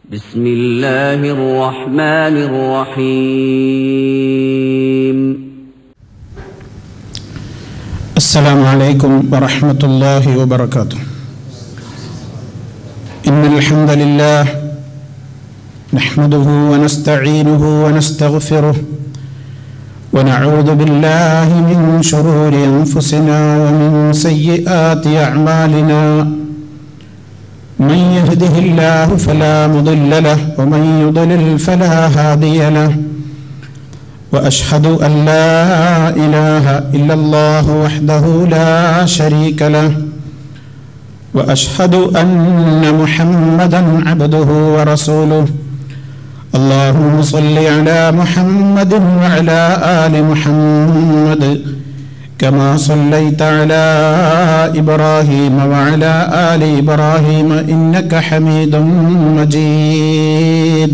بسم الله الرحمن الرحيم السلام عليكم ورحمة الله وبركاته إن الحمد لله نحمده ونستعينه ونستغفره ونعوذ بالله من شرور أنفسنا ومن سيئات أعمالنا من يهده الله فلا مضل له ومن يضلل فلا هادي له واشهد ان لا اله الا الله وحده لا شريك له واشهد ان محمدا عبده ورسوله اللهم صل على محمد وعلى ال محمد كما صليت على ابراهيم وعلى ال ابراهيم انك حميد مجيد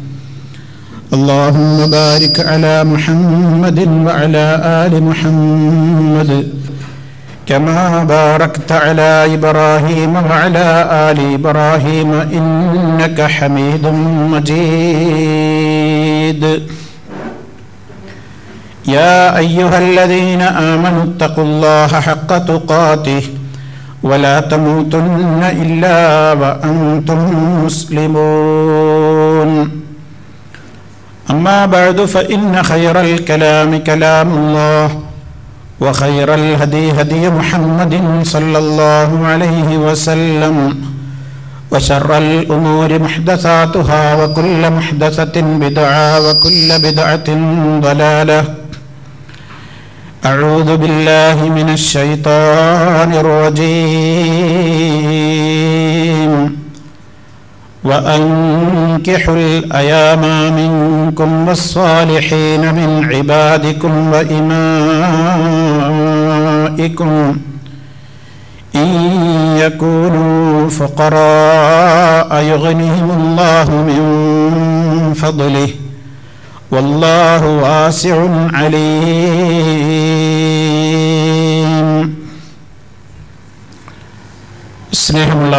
اللهم بارك على محمد وعلى آل محمد كما باركت على إبراهيم وعلى آل إبراهيم إنك حميد مجيد يا أيها الذين آمنوا اتقوا الله حق تقاته ولا تموتن إلا وأنتم مسلمون أما بعد فإن خير الكلام كلام الله وخير الهدي هدي محمد صلى الله عليه وسلم وشر الأمور محدثاتها وكل محدثة بدعة وكل بدعة ضلالة أعوذ بالله من الشيطان الرجيم وأنكحوا الأيام منكم والصالحين من عبادكم وإمائكم إن يكونوا فقراء يغنهم الله من فضله والله واسع عليم സ്നേഹമുള്ള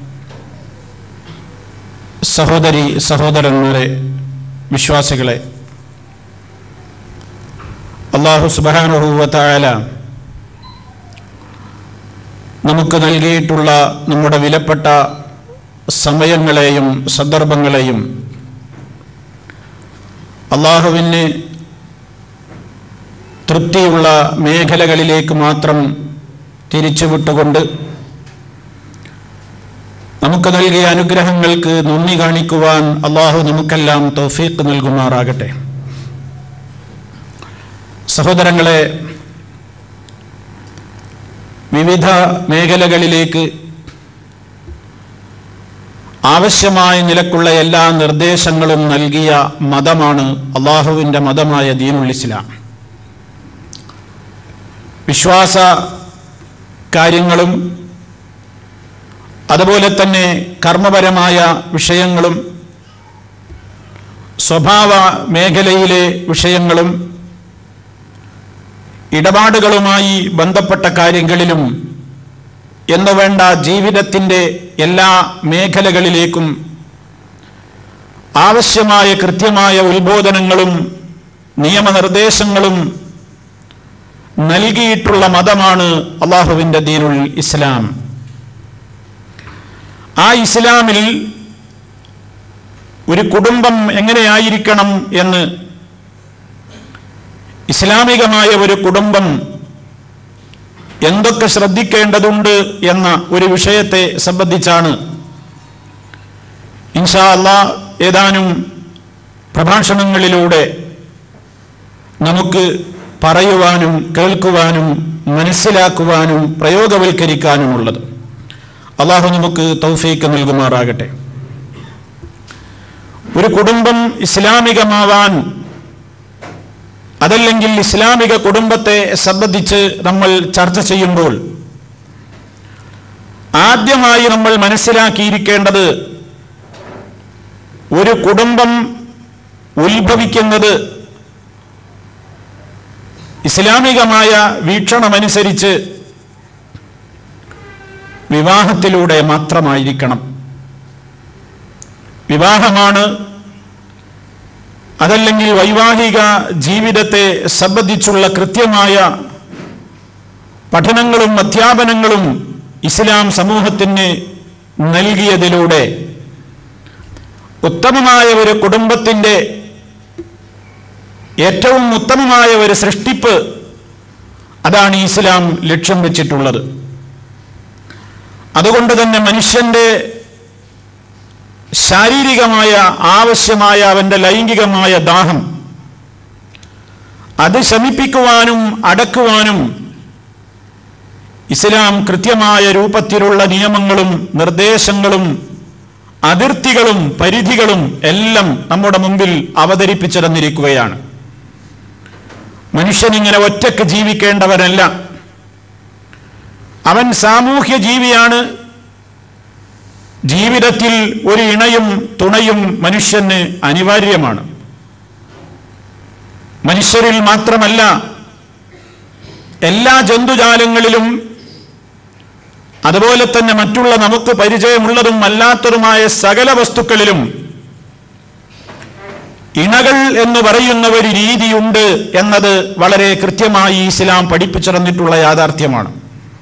സഹോദരി സഹോദരന്മാരെ വിശ്വാസികളെ അള്ളാഹു സുബാനുഭൂവത്തായാല നമുക്ക് നൽകിയിട്ടുള്ള നമ്മുടെ വിലപ്പെട്ട സമയങ്ങളെയും സന്ദർഭങ്ങളെയും അള്ളാഹുവിന് തൃപ്തിയുള്ള മേഖലകളിലേക്ക് മാത്രം തിരിച്ചുവിട്ടുകൊണ്ട് നമുക്ക് നൽകിയ അനുഗ്രഹങ്ങൾക്ക് നന്ദി കാണിക്കുവാൻ അള്ളാഹു നമുക്കെല്ലാം തൗഫീഖ് നൽകുമാറാകട്ടെ സഹോദരങ്ങളെ വിവിധ മേഖലകളിലേക്ക് ആവശ്യമായ നിലക്കുള്ള എല്ലാ നിർദ്ദേശങ്ങളും നൽകിയ മതമാണ് അള്ളാഹുവിൻ്റെ മതമായ ദീനുൽ ഇസ്ലാം വിശ്വാസ കാര്യങ്ങളും അതുപോലെ തന്നെ കർമ്മപരമായ വിഷയങ്ങളും സ്വഭാവ മേഖലയിലെ വിഷയങ്ങളും ഇടപാടുകളുമായി ബന്ധപ്പെട്ട കാര്യങ്ങളിലും എന്നു വേണ്ട ജീവിതത്തിൻ്റെ എല്ലാ മേഖലകളിലേക്കും ആവശ്യമായ കൃത്യമായ ഉത്ബോധനങ്ങളും നിയമനിർദ്ദേശങ്ങളും നൽകിയിട്ടുള്ള മതമാണ് അള്ളാഹുവിൻ്റെ ദീനുൽ ഇസ്ലാം ആ ഇസ്ലാമിൽ ഒരു കുടുംബം എങ്ങനെയായിരിക്കണം എന്ന് ഇസ്ലാമികമായ ഒരു കുടുംബം എന്തൊക്കെ ശ്രദ്ധിക്കേണ്ടതുണ്ട് എന്ന ഒരു വിഷയത്തെ സംബന്ധിച്ചാണ് ഇൻഷാ അല്ലാ ഏതാനും പ്രഭാഷണങ്ങളിലൂടെ നമുക്ക് പറയുവാനും കേൾക്കുവാനും മനസ്സിലാക്കുവാനും പ്രയോഗവൽക്കരിക്കാനുമുള്ളത് അള്ളാഹു നമുക്ക് തൗഫീക്ക് നൽകുമാറാകട്ടെ ഒരു കുടുംബം ഇസ്ലാമികമാവാൻ അതല്ലെങ്കിൽ ഇസ്ലാമിക കുടുംബത്തെ സംബന്ധിച്ച് നമ്മൾ ചർച്ച ചെയ്യുമ്പോൾ ആദ്യമായി നമ്മൾ മനസ്സിലാക്കിയിരിക്കേണ്ടത് ഒരു കുടുംബം ഉത്ഭവിക്കുന്നത് ഇസ്ലാമികമായ വീക്ഷണമനുസരിച്ച് വിവാഹത്തിലൂടെ മാത്രമായിരിക്കണം വിവാഹമാണ് അതല്ലെങ്കിൽ വൈവാഹിക ജീവിതത്തെ സംബന്ധിച്ചുള്ള കൃത്യമായ പഠനങ്ങളും അധ്യാപനങ്ങളും ഇസ്ലാം സമൂഹത്തിന് നൽകിയതിലൂടെ ഉത്തമമായ ഒരു കുടുംബത്തിൻ്റെ ഏറ്റവും ഉത്തമമായ ഒരു സൃഷ്ടിപ്പ് അതാണ് ഇസ്ലാം ലക്ഷ്യം വെച്ചിട്ടുള്ളത് അതുകൊണ്ട് തന്നെ മനുഷ്യന്റെ ശാരീരികമായ ആവശ്യമായ അവന്റെ ലൈംഗികമായ ദാഹം അത് ശമിപ്പിക്കുവാനും അടക്കുവാനും ഇസ്ലാം കൃത്യമായ രൂപത്തിലുള്ള നിയമങ്ങളും നിർദ്ദേശങ്ങളും അതിർത്തികളും പരിധികളും എല്ലാം നമ്മുടെ മുമ്പിൽ അവതരിപ്പിച്ചു തന്നിരിക്കുകയാണ് മനുഷ്യൻ ഇങ്ങനെ ഒറ്റക്ക് ജീവിക്കേണ്ടവനല്ല അവൻ സാമൂഹ്യ ജീവിയാണ് ജീവിതത്തിൽ ഒരു ഇണയും തുണയും മനുഷ്യന് അനിവാര്യമാണ് മനുഷ്യരിൽ മാത്രമല്ല എല്ലാ ജന്തുജാലങ്ങളിലും അതുപോലെ തന്നെ മറ്റുള്ള നമുക്ക് പരിചയമുള്ളതും അല്ലാത്തതുമായ സകല വസ്തുക്കളിലും ഇണകൾ എന്ന് പറയുന്ന ഒരു രീതിയുണ്ട് എന്നത് വളരെ കൃത്യമായി ഇസ്ലാം പഠിപ്പിച്ചു തന്നിട്ടുള്ള യാഥാർത്ഥ്യമാണ്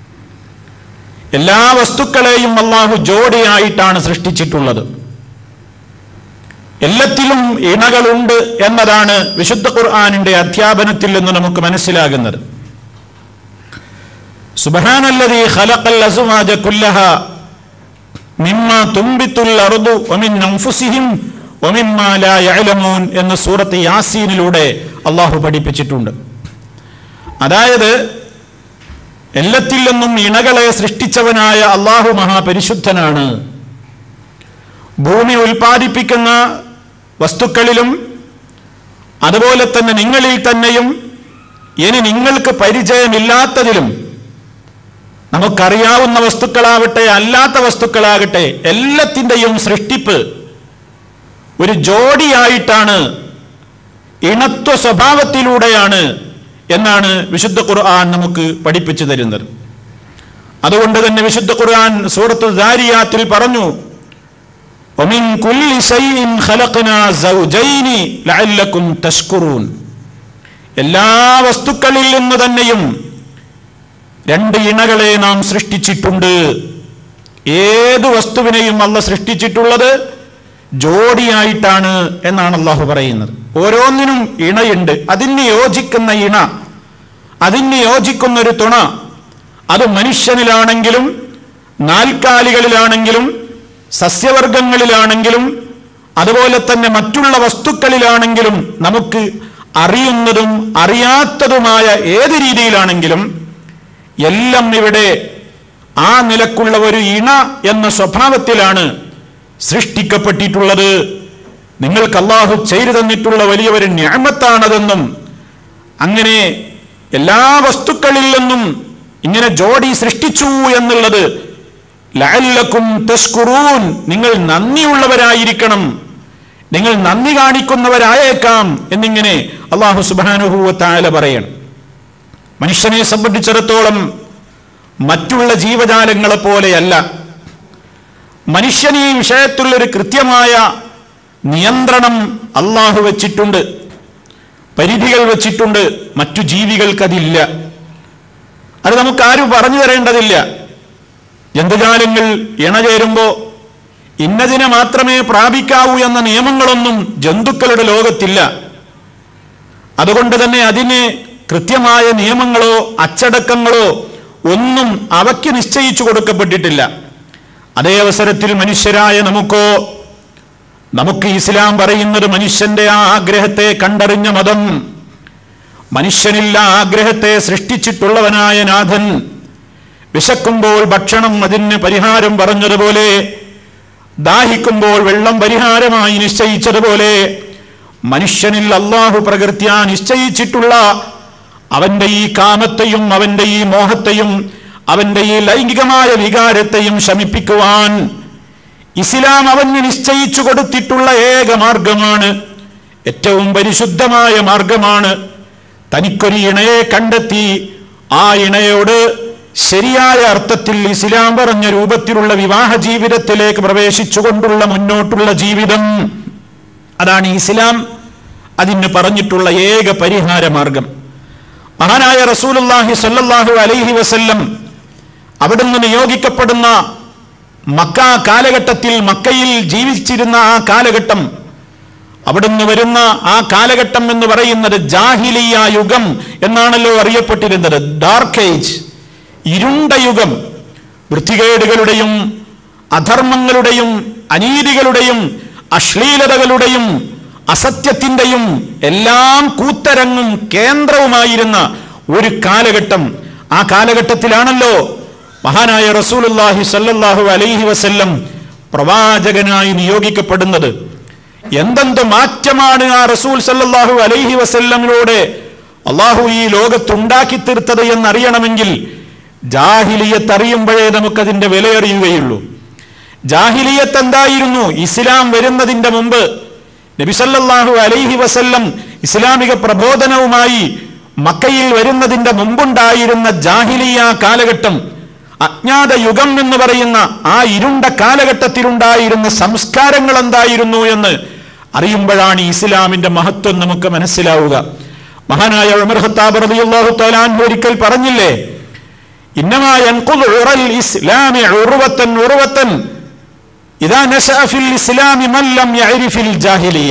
എല്ലാ വസ്തുക്കളെയും അള്ളാഹു ജോഡിയായിട്ടാണ് സൃഷ്ടിച്ചിട്ടുള്ളത് എല്ലാത്തിലും ഇണകളുണ്ട് എന്നതാണ് വിശുദ്ധ ഖുർആാനിന്റെ അധ്യാപനത്തിൽ നിന്ന് നമുക്ക് മനസ്സിലാകുന്നത് സുബഹാനല്ലതി ഖലഖൽ അസ്വാജ കുല്ലഹ മിമ്മ തുംബിത്തുൽ അർദു വമിൻ അൻഫുസിഹിം വമിമ്മ ലാ യഅലമൂൻ എന്ന സൂറത്ത് യാസീനിലൂടെ അള്ളാഹു പഠിപ്പിച്ചിട്ടുണ്ട് അതായത് എല്ലാത്തിൽ നിന്നും ഇണകളെ സൃഷ്ടിച്ചവനായ അള്ളാഹു മഹാപരിശുദ്ധനാണ് ഭൂമി ഉൽപ്പാദിപ്പിക്കുന്ന വസ്തുക്കളിലും അതുപോലെ തന്നെ നിങ്ങളിൽ തന്നെയും ഇനി നിങ്ങൾക്ക് പരിചയമില്ലാത്തതിലും നമുക്കറിയാവുന്ന വസ്തുക്കളാവട്ടെ അല്ലാത്ത വസ്തുക്കളാകട്ടെ എല്ലാത്തിൻ്റെയും സൃഷ്ടിപ്പ് ഒരു ജോഡിയായിട്ടാണ് ഇണത്വ സ്വഭാവത്തിലൂടെയാണ് എന്നാണ് വിശുദ്ധ ഖുർആൻ നമുക്ക് പഠിപ്പിച്ചു തരുന്നത് അതുകൊണ്ട് തന്നെ വിശുദ്ധ ഖുർആൻ സൂറത്ത് ദാരിയാത്തിൽ പറഞ്ഞു ومن كل شيء خلقنا زوجين لعلكم تشكرون എല്ലാ വസ്തുക്കളിൽ നിന്ന് തന്നെയും രണ്ട് ഇണകളെ നാം സൃഷ്ടിച്ചിട്ടുണ്ട് ഏത് വസ്തുവിനെയും അല്ല സൃഷ്ടിച്ചിട്ടുള്ളത് ജോഡിയായിട്ടാണ് എന്നാണ് അള്ളാഹു പറയുന്നത് ഓരോന്നിനും ഇണയുണ്ട് അതിന് യോജിക്കുന്ന ഇണ അതിന് യോജിക്കുന്ന ഒരു തുണ അത് മനുഷ്യനിലാണെങ്കിലും നാൽക്കാലികളിലാണെങ്കിലും സസ്യവർഗങ്ങളിലാണെങ്കിലും അതുപോലെ തന്നെ മറ്റുള്ള വസ്തുക്കളിലാണെങ്കിലും നമുക്ക് അറിയുന്നതും അറിയാത്തതുമായ ഏത് രീതിയിലാണെങ്കിലും എല്ലാം ഇവിടെ ആ നിലക്കുള്ള ഒരു ഇണ എന്ന സ്വഭാവത്തിലാണ് സൃഷ്ടിക്കപ്പെട്ടിട്ടുള്ളത് നിങ്ങൾക്ക് അള്ളാഹു ചെയ്തു തന്നിട്ടുള്ള വലിയ ഒരു ന്യാമത്താണതെന്നും അങ്ങനെ എല്ലാ വസ്തുക്കളിൽ നിന്നും ഇങ്ങനെ ജോഡി സൃഷ്ടിച്ചു എന്നുള്ളത് ലഅല്ലക്കും തഷ്കുറൂൻ നിങ്ങൾ നന്ദിയുള്ളവരായിരിക്കണം നിങ്ങൾ നന്ദി കാണിക്കുന്നവരായേക്കാം എന്നിങ്ങനെ അള്ളാഹു സുബാനുഭൂവ താല പറയണം മനുഷ്യനെ സംബന്ധിച്ചിടത്തോളം മറ്റുള്ള ജീവജാലങ്ങളെ പോലെയല്ല മനുഷ്യന് ഈ വിഷയത്തിലൊരു കൃത്യമായ നിയന്ത്രണം അള്ളാഹു വെച്ചിട്ടുണ്ട് പരിധികൾ വെച്ചിട്ടുണ്ട് മറ്റു ജീവികൾക്കതില്ല അത് നമുക്ക് ആരും പറഞ്ഞു തരേണ്ടതില്ല ജന്തുജാലങ്ങൾ ഇണചേരുമ്പോൾ ഇന്നതിനെ മാത്രമേ പ്രാപിക്കാവൂ എന്ന നിയമങ്ങളൊന്നും ജന്തുക്കളുടെ ലോകത്തില്ല അതുകൊണ്ട് തന്നെ അതിന് കൃത്യമായ നിയമങ്ങളോ അച്ചടക്കങ്ങളോ ഒന്നും അവയ്ക്ക് നിശ്ചയിച്ചു കൊടുക്കപ്പെട്ടിട്ടില്ല അതേ അവസരത്തിൽ മനുഷ്യരായ നമുക്കോ നമുക്ക് ഇസ്ലാം പറയുന്നത് മനുഷ്യന്റെ ആ ആഗ്രഹത്തെ കണ്ടറിഞ്ഞ മതം മനുഷ്യനിൽ ആ ആഗ്രഹത്തെ സൃഷ്ടിച്ചിട്ടുള്ളവനായ നാഥൻ വിശക്കുമ്പോൾ ഭക്ഷണം അതിന് പരിഹാരം പറഞ്ഞതുപോലെ ദാഹിക്കുമ്പോൾ വെള്ളം പരിഹാരമായി നിശ്ചയിച്ചതുപോലെ മനുഷ്യനിൽ അള്ളാഹു പ്രകൃത്യാ നിശ്ചയിച്ചിട്ടുള്ള അവന്റെ ഈ കാമത്തെയും അവന്റെ ഈ മോഹത്തെയും അവന്റെ ഈ ലൈംഗികമായ വികാരത്തെയും ശമിപ്പിക്കുവാൻ ഇസ്ലാം അവന് നിശ്ചയിച്ചു കൊടുത്തിട്ടുള്ള ഏക മാർഗമാണ് ഏറ്റവും പരിശുദ്ധമായ മാർഗമാണ് തനിക്കൊരു ഇണയെ കണ്ടെത്തി ആ ഇണയോട് ശരിയായ അർത്ഥത്തിൽ ഇസ്ലാം പറഞ്ഞ രൂപത്തിലുള്ള വിവാഹ ജീവിതത്തിലേക്ക് പ്രവേശിച്ചുകൊണ്ടുള്ള മുന്നോട്ടുള്ള ജീവിതം അതാണ് ഇസ്ലാം അതിന് പറഞ്ഞിട്ടുള്ള ഏക പരിഹാര മാർഗം മഹാനായ റസൂലുള്ളാഹി സ്വല്ലല്ലാഹു അലൈഹി വസല്ലം അവിടുന്ന് നിയോഗിക്കപ്പെടുന്ന മക്ക കാലഘട്ടത്തിൽ മക്കയിൽ ജീവിച്ചിരുന്ന ആ കാലഘട്ടം അവിടുന്ന് വരുന്ന ആ കാലഘട്ടം എന്ന് പറയുന്നത് ജാഹിലിയ യുഗം എന്നാണല്ലോ അറിയപ്പെട്ടിരുന്നത് ഡാർക്ക് ഏജ് ഇരുണ്ട യുഗം വൃത്തികേടുകളുടെയും അധർമ്മങ്ങളുടെയും അനീതികളുടെയും അശ്ലീലതകളുടെയും അസത്യത്തിന്റെയും എല്ലാം കൂത്തരങ്ങും കേന്ദ്രവുമായിരുന്ന ഒരു കാലഘട്ടം ആ കാലഘട്ടത്തിലാണല്ലോ മഹാനായ റസൂലുള്ളാഹി സല്ലല്ലാഹു അലൈഹി വസല്ലം പ്രവാചകനായി നിയോഗിക്കപ്പെടുന്നത് എന്തെന്ത് മാറ്റമാണ് ആ റസൂൽ സല്ലല്ലാഹു അലൈഹി വസല്ലമിലൂടെ അള്ളാഹു ഈ ലോകത്തുണ്ടാക്കി തീർത്തത് എന്നറിയണമെങ്കിൽ ജാഹിലിയത്ത് അറിയുമ്പോഴേ നമുക്കതിന്റെ വിലയറിയുകയുള്ളൂ ജാഹിലിയത്ത് എന്തായിരുന്നു ഇസ്ലാം വരുന്നതിന്റെ മുമ്പ് നബിസല്ലാഹു അലൈഹി വസല്ലം ഇസ്ലാമിക പ്രബോധനവുമായി മക്കയിൽ വരുന്നതിന്റെ മുമ്പുണ്ടായിരുന്ന ജാഹിലിയ കാലഘട്ടം അജ്ഞാത യുഗം എന്ന് പറയുന്ന ആ ഇരുണ്ട കാലഘട്ടത്തിലുണ്ടായിരുന്ന സംസ്കാരങ്ങൾ എന്തായിരുന്നു എന്ന് അറിയുമ്പോഴാണ് ഈ ഇസ്ലാമിന്റെ മഹത്വം നമുക്ക് മനസ്സിലാവുക മഹാനായ ഉമർ ഖത്താബ് റളിയല്ലാഹു തആല അൻഹു ഒരിക്കൽ പറഞ്ഞില്ലേ ഇന്നമാ യൻഖുദു ഉറൽ ഇസ്ലാമി ഉർവത്തൻ ഉർവത്തൻ ഇദാ നശഅ ഫിൽ ഇസ്ലാമി മൻ ലം യഅരിഫിൽ ജാഹിലിയ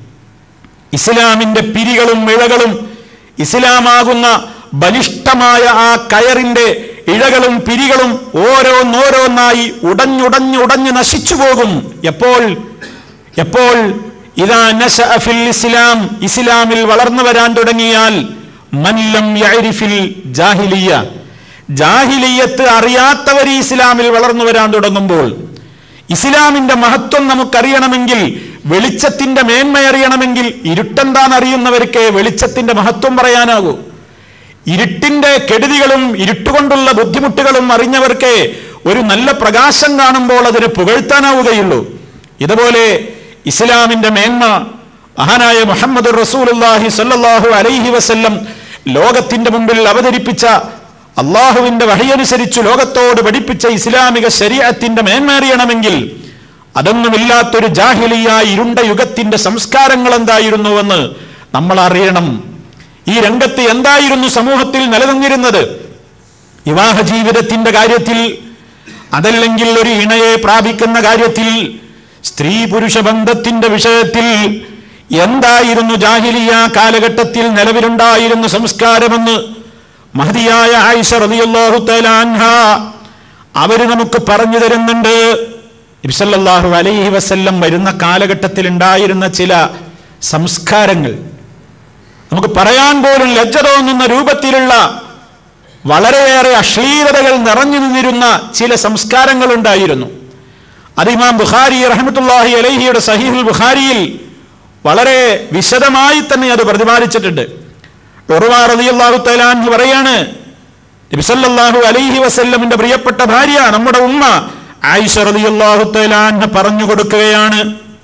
ഇസ്ലാമിന്റെ പിരികളും ഇഴകളും ഇസ്ലാമാകുന്ന ബലിഷ്ഠമായ ആ കയറിന്റെ ഇഴകളും പിരികളും ഓരോന്നോരോന്നായി ഉടഞ്ഞുടഞ്ഞുടഞ്ഞ് നശിച്ചു പോകും എപ്പോൾ എപ്പോൾ ഇതാ നശഅ ഫിൽ ഇസ്ലാം ഇസ്ലാമിൽ വളർന്നു വരാൻ തുടങ്ങിയാൽ മല്ലം യഅരിഫിൽ ജാഹിലിയ ജാഹിലിയത്ത് അറിയാത്തവർ ഈ ഇസ്ലാമിൽ വളർന്നു വരാൻ തുടങ്ങുമ്പോൾ ഇസ്ലാമിന്റെ മഹത്വം നമുക്കറിയണമെങ്കിൽ വെളിച്ചത്തിന്റെ മേന്മയറിയണമെങ്കിൽ ഇരുട്ടെന്താണെന്നറിയുന്നവർക്ക് വെളിച്ചത്തിന്റെ മഹത്വം പറയാനാകൂ ഇരുട്ടിന്റെ കെടുതികളും ഇരുട്ടുകൊണ്ടുള്ള ബുദ്ധിമുട്ടുകളും അറിഞ്ഞവർക്ക് ഒരു നല്ല പ്രകാശം കാണുമ്പോൾ അതിന് പുകഴ്ത്താനാവുകയുള്ളൂ ഇതുപോലെ ഇസ്ലാമിന്റെ മേന്മ മഹാനായ മുഹമ്മദ് റസൂലുള്ളാഹി സല്ലല്ലാഹു അലൈഹി വസല്ലം ലോകത്തിന്റെ മുമ്പിൽ അവതരിപ്പിച്ച അള്ളാഹുവിന്റെ വഴിയനുസരിച്ച് ലോകത്തോട് പഠിപ്പിച്ച ഇസ്ലാമിക ശരീഅത്തിന്റെ മേന്മേറിയണമെങ്കിൽ അതൊന്നുമില്ലാത്തൊരു ജാഹിലിയ ഇരുണ്ട യുഗത്തിന്റെ സംസ്കാരങ്ങൾ എന്തായിരുന്നുവെന്ന് നമ്മൾ അറിയണം ഈ രംഗത്ത് എന്തായിരുന്നു സമൂഹത്തിൽ നിലനിന്നിരുന്നത് വിവാഹ ജീവിതത്തിന്റെ കാര്യത്തിൽ അതല്ലെങ്കിൽ ഒരു ഇണയെ പ്രാപിക്കുന്ന കാര്യത്തിൽ സ്ത്രീ പുരുഷ ബന്ധത്തിന്റെ വിഷയത്തിൽ എന്തായിരുന്നു ജാഹിലിയ കാലഘട്ടത്തിൽ നിലവിലുണ്ടായിരുന്ന സംസ്കാരമെന്ന് മഹതിയായ ആയിഷ റളിയല്ലാഹു തആല അൻഹ അവര് നമുക്ക് പറഞ്ഞു തരുന്നുണ്ട് നബിസല്ലാഹു അലൈഹി വസല്ലം വരുന്ന കാലഘട്ടത്തിൽ ഉണ്ടായിരുന്ന ചില സംസ്കാരങ്ങൾ നമുക്ക് പറയാൻ പോലും ലജ്ജ തോന്നുന്ന രൂപത്തിലുള്ള വളരെയേറെ അശ്ലീലതകൾ നിറഞ്ഞു നിന്നിരുന്ന ചില സംസ്കാരങ്ങൾ ഉണ്ടായിരുന്നു അത് ഇമാം ബുഖാരി റഹ്മത്തുല്ലാഹി അലൈഹിയുടെ സഹീഹുൽ ബുഖാരിയിൽ വളരെ വിശദമായി തന്നെ അത് പ്രതിപാദിച്ചിട്ടുണ്ട് റളിയല്ലാഹു തആല അൻഹു പറയാണ് നബി സല്ലല്ലാഹു അലൈഹി വസല്ലമിന്റെ പ്രിയപ്പെട്ട ഭാര്യ നമ്മുടെ ഉമ്മ ആയിഷ റളിയല്ലാഹു തആല അൻഹ പറഞ്ഞു കൊടുക്കുകയാണ്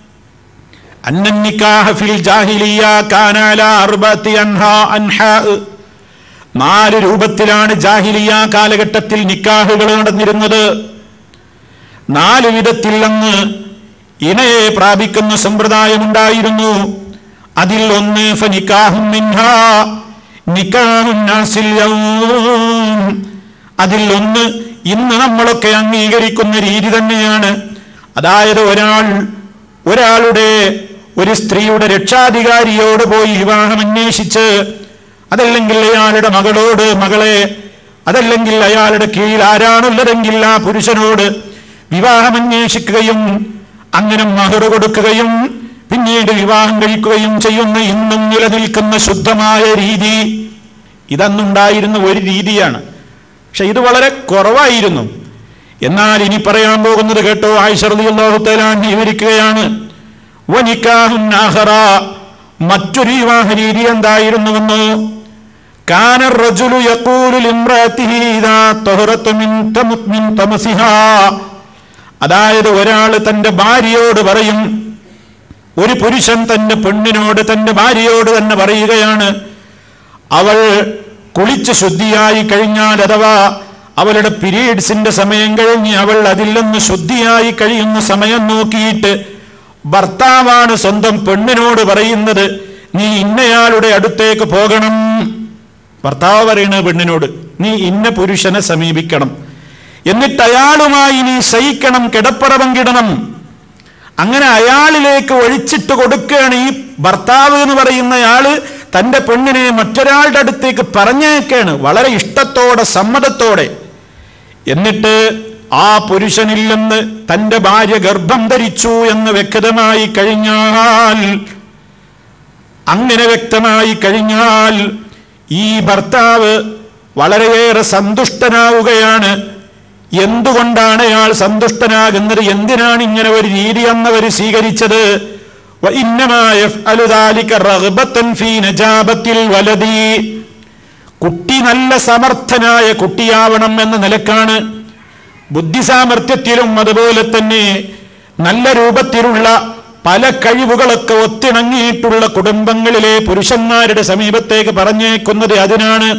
അന്ന നിക്കാഹ ഫിൽ ജാഹിലിയ കാന അലാ അർബഅത്തി അൻഹാ അൻഹാ നാല് രൂപത്തിലാണ് ജാഹിലിയ കാലഘട്ടത്തിൽ നിക്കാഹുകൾ നടന്നിരുന്നത് നാല് വിധത്തിൽ അന്ന് ഇണയെ പ്രാപിക്കുന്ന സമ്പ്രദായമുണ്ടായിരുന്നു അതിൽ ഒന്ന് ഫനിക്കാഹും മിൻഹാ നിക്കാഹുൻ നാസിൽ യൗം. അതിൽ ഒന്ന് ഇന്ന് നമ്മളൊക്കെ അംഗീകരിക്കുന്ന രീതി തന്നെയാണ് അതായത് ഒരാൾ ഒരാളുടെ ഒരു സ്ത്രീയുടെ രക്ഷാധികാരിയോട് പോയി വിവാഹം അന്വേഷിച്ച് അതല്ലെങ്കിൽ അയാളുടെ മകളോട് മകളെ അതല്ലെങ്കിൽ അയാളുടെ കീഴിൽ ആരാണുള്ളതെങ്കിൽ ആ പുരുഷനോട് വിവാഹം അന്വേഷിക്കുകയും അങ്ങനെ മഹർ കൊടുക്കുകയും പിന്നീട് വിവാഹം കഴിക്കുകയും ചെയ്യുന്ന ഇന്നും നിലനിൽക്കുന്ന ശുദ്ധമായ രീതി ഇതന്നുണ്ടായിരുന്ന ഒരു രീതിയാണ് പക്ഷെ ഇത് വളരെ കുറവായിരുന്നു എന്നാൽ ഇനി പറയാൻ പോകുന്നത് കേട്ടോ ആയിഷർദിയുള്ളാഹുത്തലാൻ വിവരിക്കുകയാണ് വനിക്കാഹുൻ ആഖറ. മറ്റൊരു വിവാഹ രീതി എന്തായിരുന്നുവെന്ന് കാന الرجل يقول لامرأته إذا طهرت من تمت من طمسها അതായത് ഒരാൾ തന്റെ ഭാര്യയോട് പറയും ഒരു പുരുഷൻ തന്റെ പെണ്ണിനോട് തന്റെ ഭാര്യയോട് തന്നെ പറയുകയാണ് അവൾ കുളിച്ച് ശുദ്ധിയായി കഴിഞ്ഞാൽ അഥവാ അവളുടെ പീരീഡ്സിന്റെ സമയം കഴിഞ്ഞ് അവൾ അതിൽ നിന്ന് ശുദ്ധിയായി കഴിയുന്ന സമയം നോക്കിയിട്ട് ഭർത്താവാണ് സ്വന്തം പെണ്ണിനോട് പറയുന്നത് നീ ഇന്നയാളുടെ അടുത്തേക്ക് പോകണം ഭർത്താവ് പറയുന്നത് പെണ്ണിനോട് നീ ഇന്ന പുരുഷനെ സമീപിക്കണം എന്നിട്ട് അയാളുമായി നീ ശയിക്കണം കിടപ്പറ പങ്കിടണം അങ്ങനെ അയാളിലേക്ക് ഒഴിച്ചിട്ട് കൊടുക്കുകയാണ് ഈ ഭർത്താവ് എന്ന് പറയുന്നയാള് തന്റെ പെണ്ണിനെ മറ്റൊരാളുടെ അടുത്തേക്ക് പറഞ്ഞേക്കാണ് വളരെ ഇഷ്ടത്തോടെ സമ്മതത്തോടെ എന്നിട്ട് ആ പുരുഷനിൽ നിന്ന് തന്റെ ഭാര്യ ഗർഭം ധരിച്ചു എന്ന് വ്യക്തമായി കഴിഞ്ഞാൽ അങ്ങനെ വ്യക്തമായി കഴിഞ്ഞാൽ ഈ ഭർത്താവ് വളരെയേറെ സന്തുഷ്ടനാവുകയാണ് എന്തുകൊണ്ടാണ് അയാൾ സന്തുഷ്ടനാകുന്നത് എന്തിനാണ് ഇങ്ങനെ ഒരു രീതി എന്നവർ സ്വീകരിച്ചത് وإنما يفعل ذلك رغبة في نجابة الولد. കുട്ടി നല്ല സമർത്ഥനായ കുട്ടിയാവണം എന്ന നിലക്കാണ് ബുദ്ധിസാമർഥ്യത്തിലും അതുപോലെ തന്നെ നല്ല രൂപത്തിലുള്ള പല കഴിവുകളൊക്കെ ഒത്തിണങ്ങിയിട്ടുള്ള കുടുംബങ്ങളിലെ പുരുഷന്മാരുടെ സമീപത്തേക്ക് പറഞ്ഞേക്കുന്നത് അതിനാണ്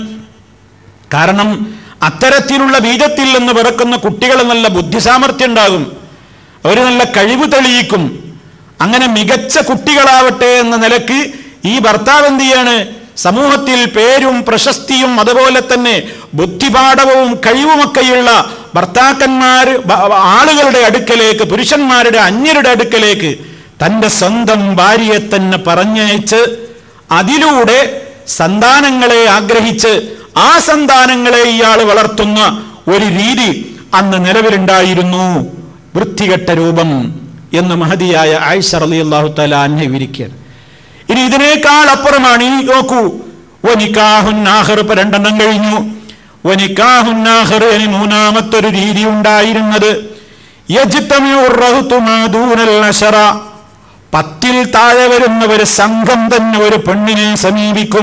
കാരണം അത്തരത്തിലുള്ള ബീജത്തിൽ നിന്ന് പിറക്കുന്ന കുട്ടികൾ നല്ല ബുദ്ധിസാമർഥ്യം ഉണ്ടാകും അവർ നല്ല കഴിവ് തെളിയിക്കും അങ്ങനെ മികച്ച കുട്ടികളാവട്ടെ എന്ന നിലക്ക് ഈ ഭർത്താവ് എന്ത് ചെയ്യാണ് സമൂഹത്തിൽ പേരും പ്രശസ്തിയും അതുപോലെ തന്നെ ബുദ്ധിപാഠവും കഴിവുമൊക്കെയുള്ള ഭർത്താക്കന്മാർ ബ- ആളുകളുടെ അടുക്കലേക്ക് പുരുഷന്മാരുടെ അന്യരുടെ അടുക്കലേക്ക് തന്റെ സ്വന്തം ഭാര്യയെ തന്നെ പറഞ്ഞയച്ച് അതിലൂടെ സന്താനങ്ങളെ ആഗ്രഹിച്ച് ആ സന്താനങ്ങളെ ഇയാൾ വളർത്തുന്ന ഒരു രീതി അന്ന് നിലവിലുണ്ടായിരുന്നു വൃത്തികെട്ട രൂപം എന്ന് മഹതിയായ ആയിഷ റളിയല്ലാഹു തആല അന്നെ വിവരിക്കുകയാണ് ഇനി ഇതിനേക്കാൾ അപ്പുറമാണ് ഈ നോക്കൂ ഒനിക്കാഹുന്നാഹർ ഇപ്പൊ രണ്ടെണ്ണം കഴിഞ്ഞു ഒനിക്കാഹുന്നാഹർ ഇനി മൂന്നാമത്തൊരു രീതി ഉണ്ടായിരുന്നത് യജ്തമിഉ റഹ്തു മാ ദൂനൽ അശറ. പത്തിൽ താഴെ വരുന്ന ഒരു സംഘം തന്നെ ഒരു പെണ്ണിനെ സമീപിക്കും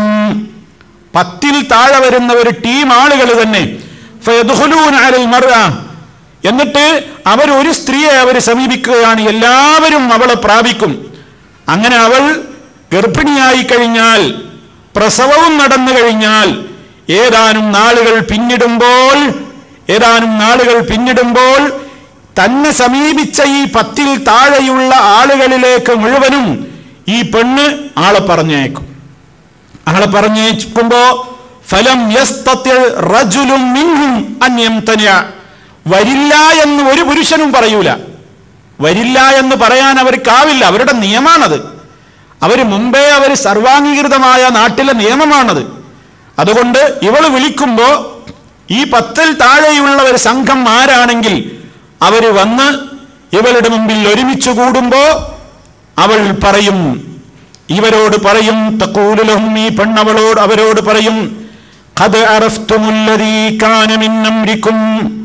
പത്തിൽ താഴെ വരുന്ന ഒരു ടീം ആളുകൾ തന്നെ ഫയദ്ഖുലൂന അലൽ മർഅ. എന്നിട്ട് അവർ ഒരു സ്ത്രീയെ അവർ സമീപിക്കുകയാണ് എല്ലാവരും അവളെ പ്രാപിക്കും അങ്ങനെ അവൾ ഗർഭിണിയായി കഴിഞ്ഞാൽ പ്രസവവും നടന്നു കഴിഞ്ഞാൽ ഏതാനും നാളുകൾ പിന്നിടുമ്പോൾ ഏതാനും നാളുകൾ പിന്നിടുമ്പോൾ തന്നെ സമീപിച്ച ഈ പത്തിൽ താഴെയുള്ള ആളുകളിലേക്ക് മുഴുവനും ഈ പെണ്ണ് ആളെ പറഞ്ഞേക്കും ആളെ പറഞ്ഞേക്കുമ്പോ ഫലം യസ്തത്തിൽ റജുലും മിൻഹും അന്യം തനിയ വരില്ല എന്ന് ഒരു പുരുഷനും പറയൂല വരില്ല എന്ന് പറയാൻ അവർക്കാവില്ല അവരുടെ നിയമാണത് അവർ മുമ്പേ അവർ സർവാംഗീകൃതമായ നാട്ടിലെ നിയമമാണത് അതുകൊണ്ട് ഇവള് വിളിക്കുമ്പോ ഈ പത്തിൽ താഴെയുള്ള ഒരു സംഘം ആരാണെങ്കിൽ അവര് വന്ന് ഇവളുടെ മുമ്പിൽ ഒരുമിച്ച് കൂടുമ്പോ അവൾ പറയും ഇവരോട് പറയും തക്കൂലുലഹും ഈ പെണ്ണവളോട് അവരോട് പറയും ഖദ് അറഫ്തുമുല്ലദീ കാന മിൻ അംരിക്കും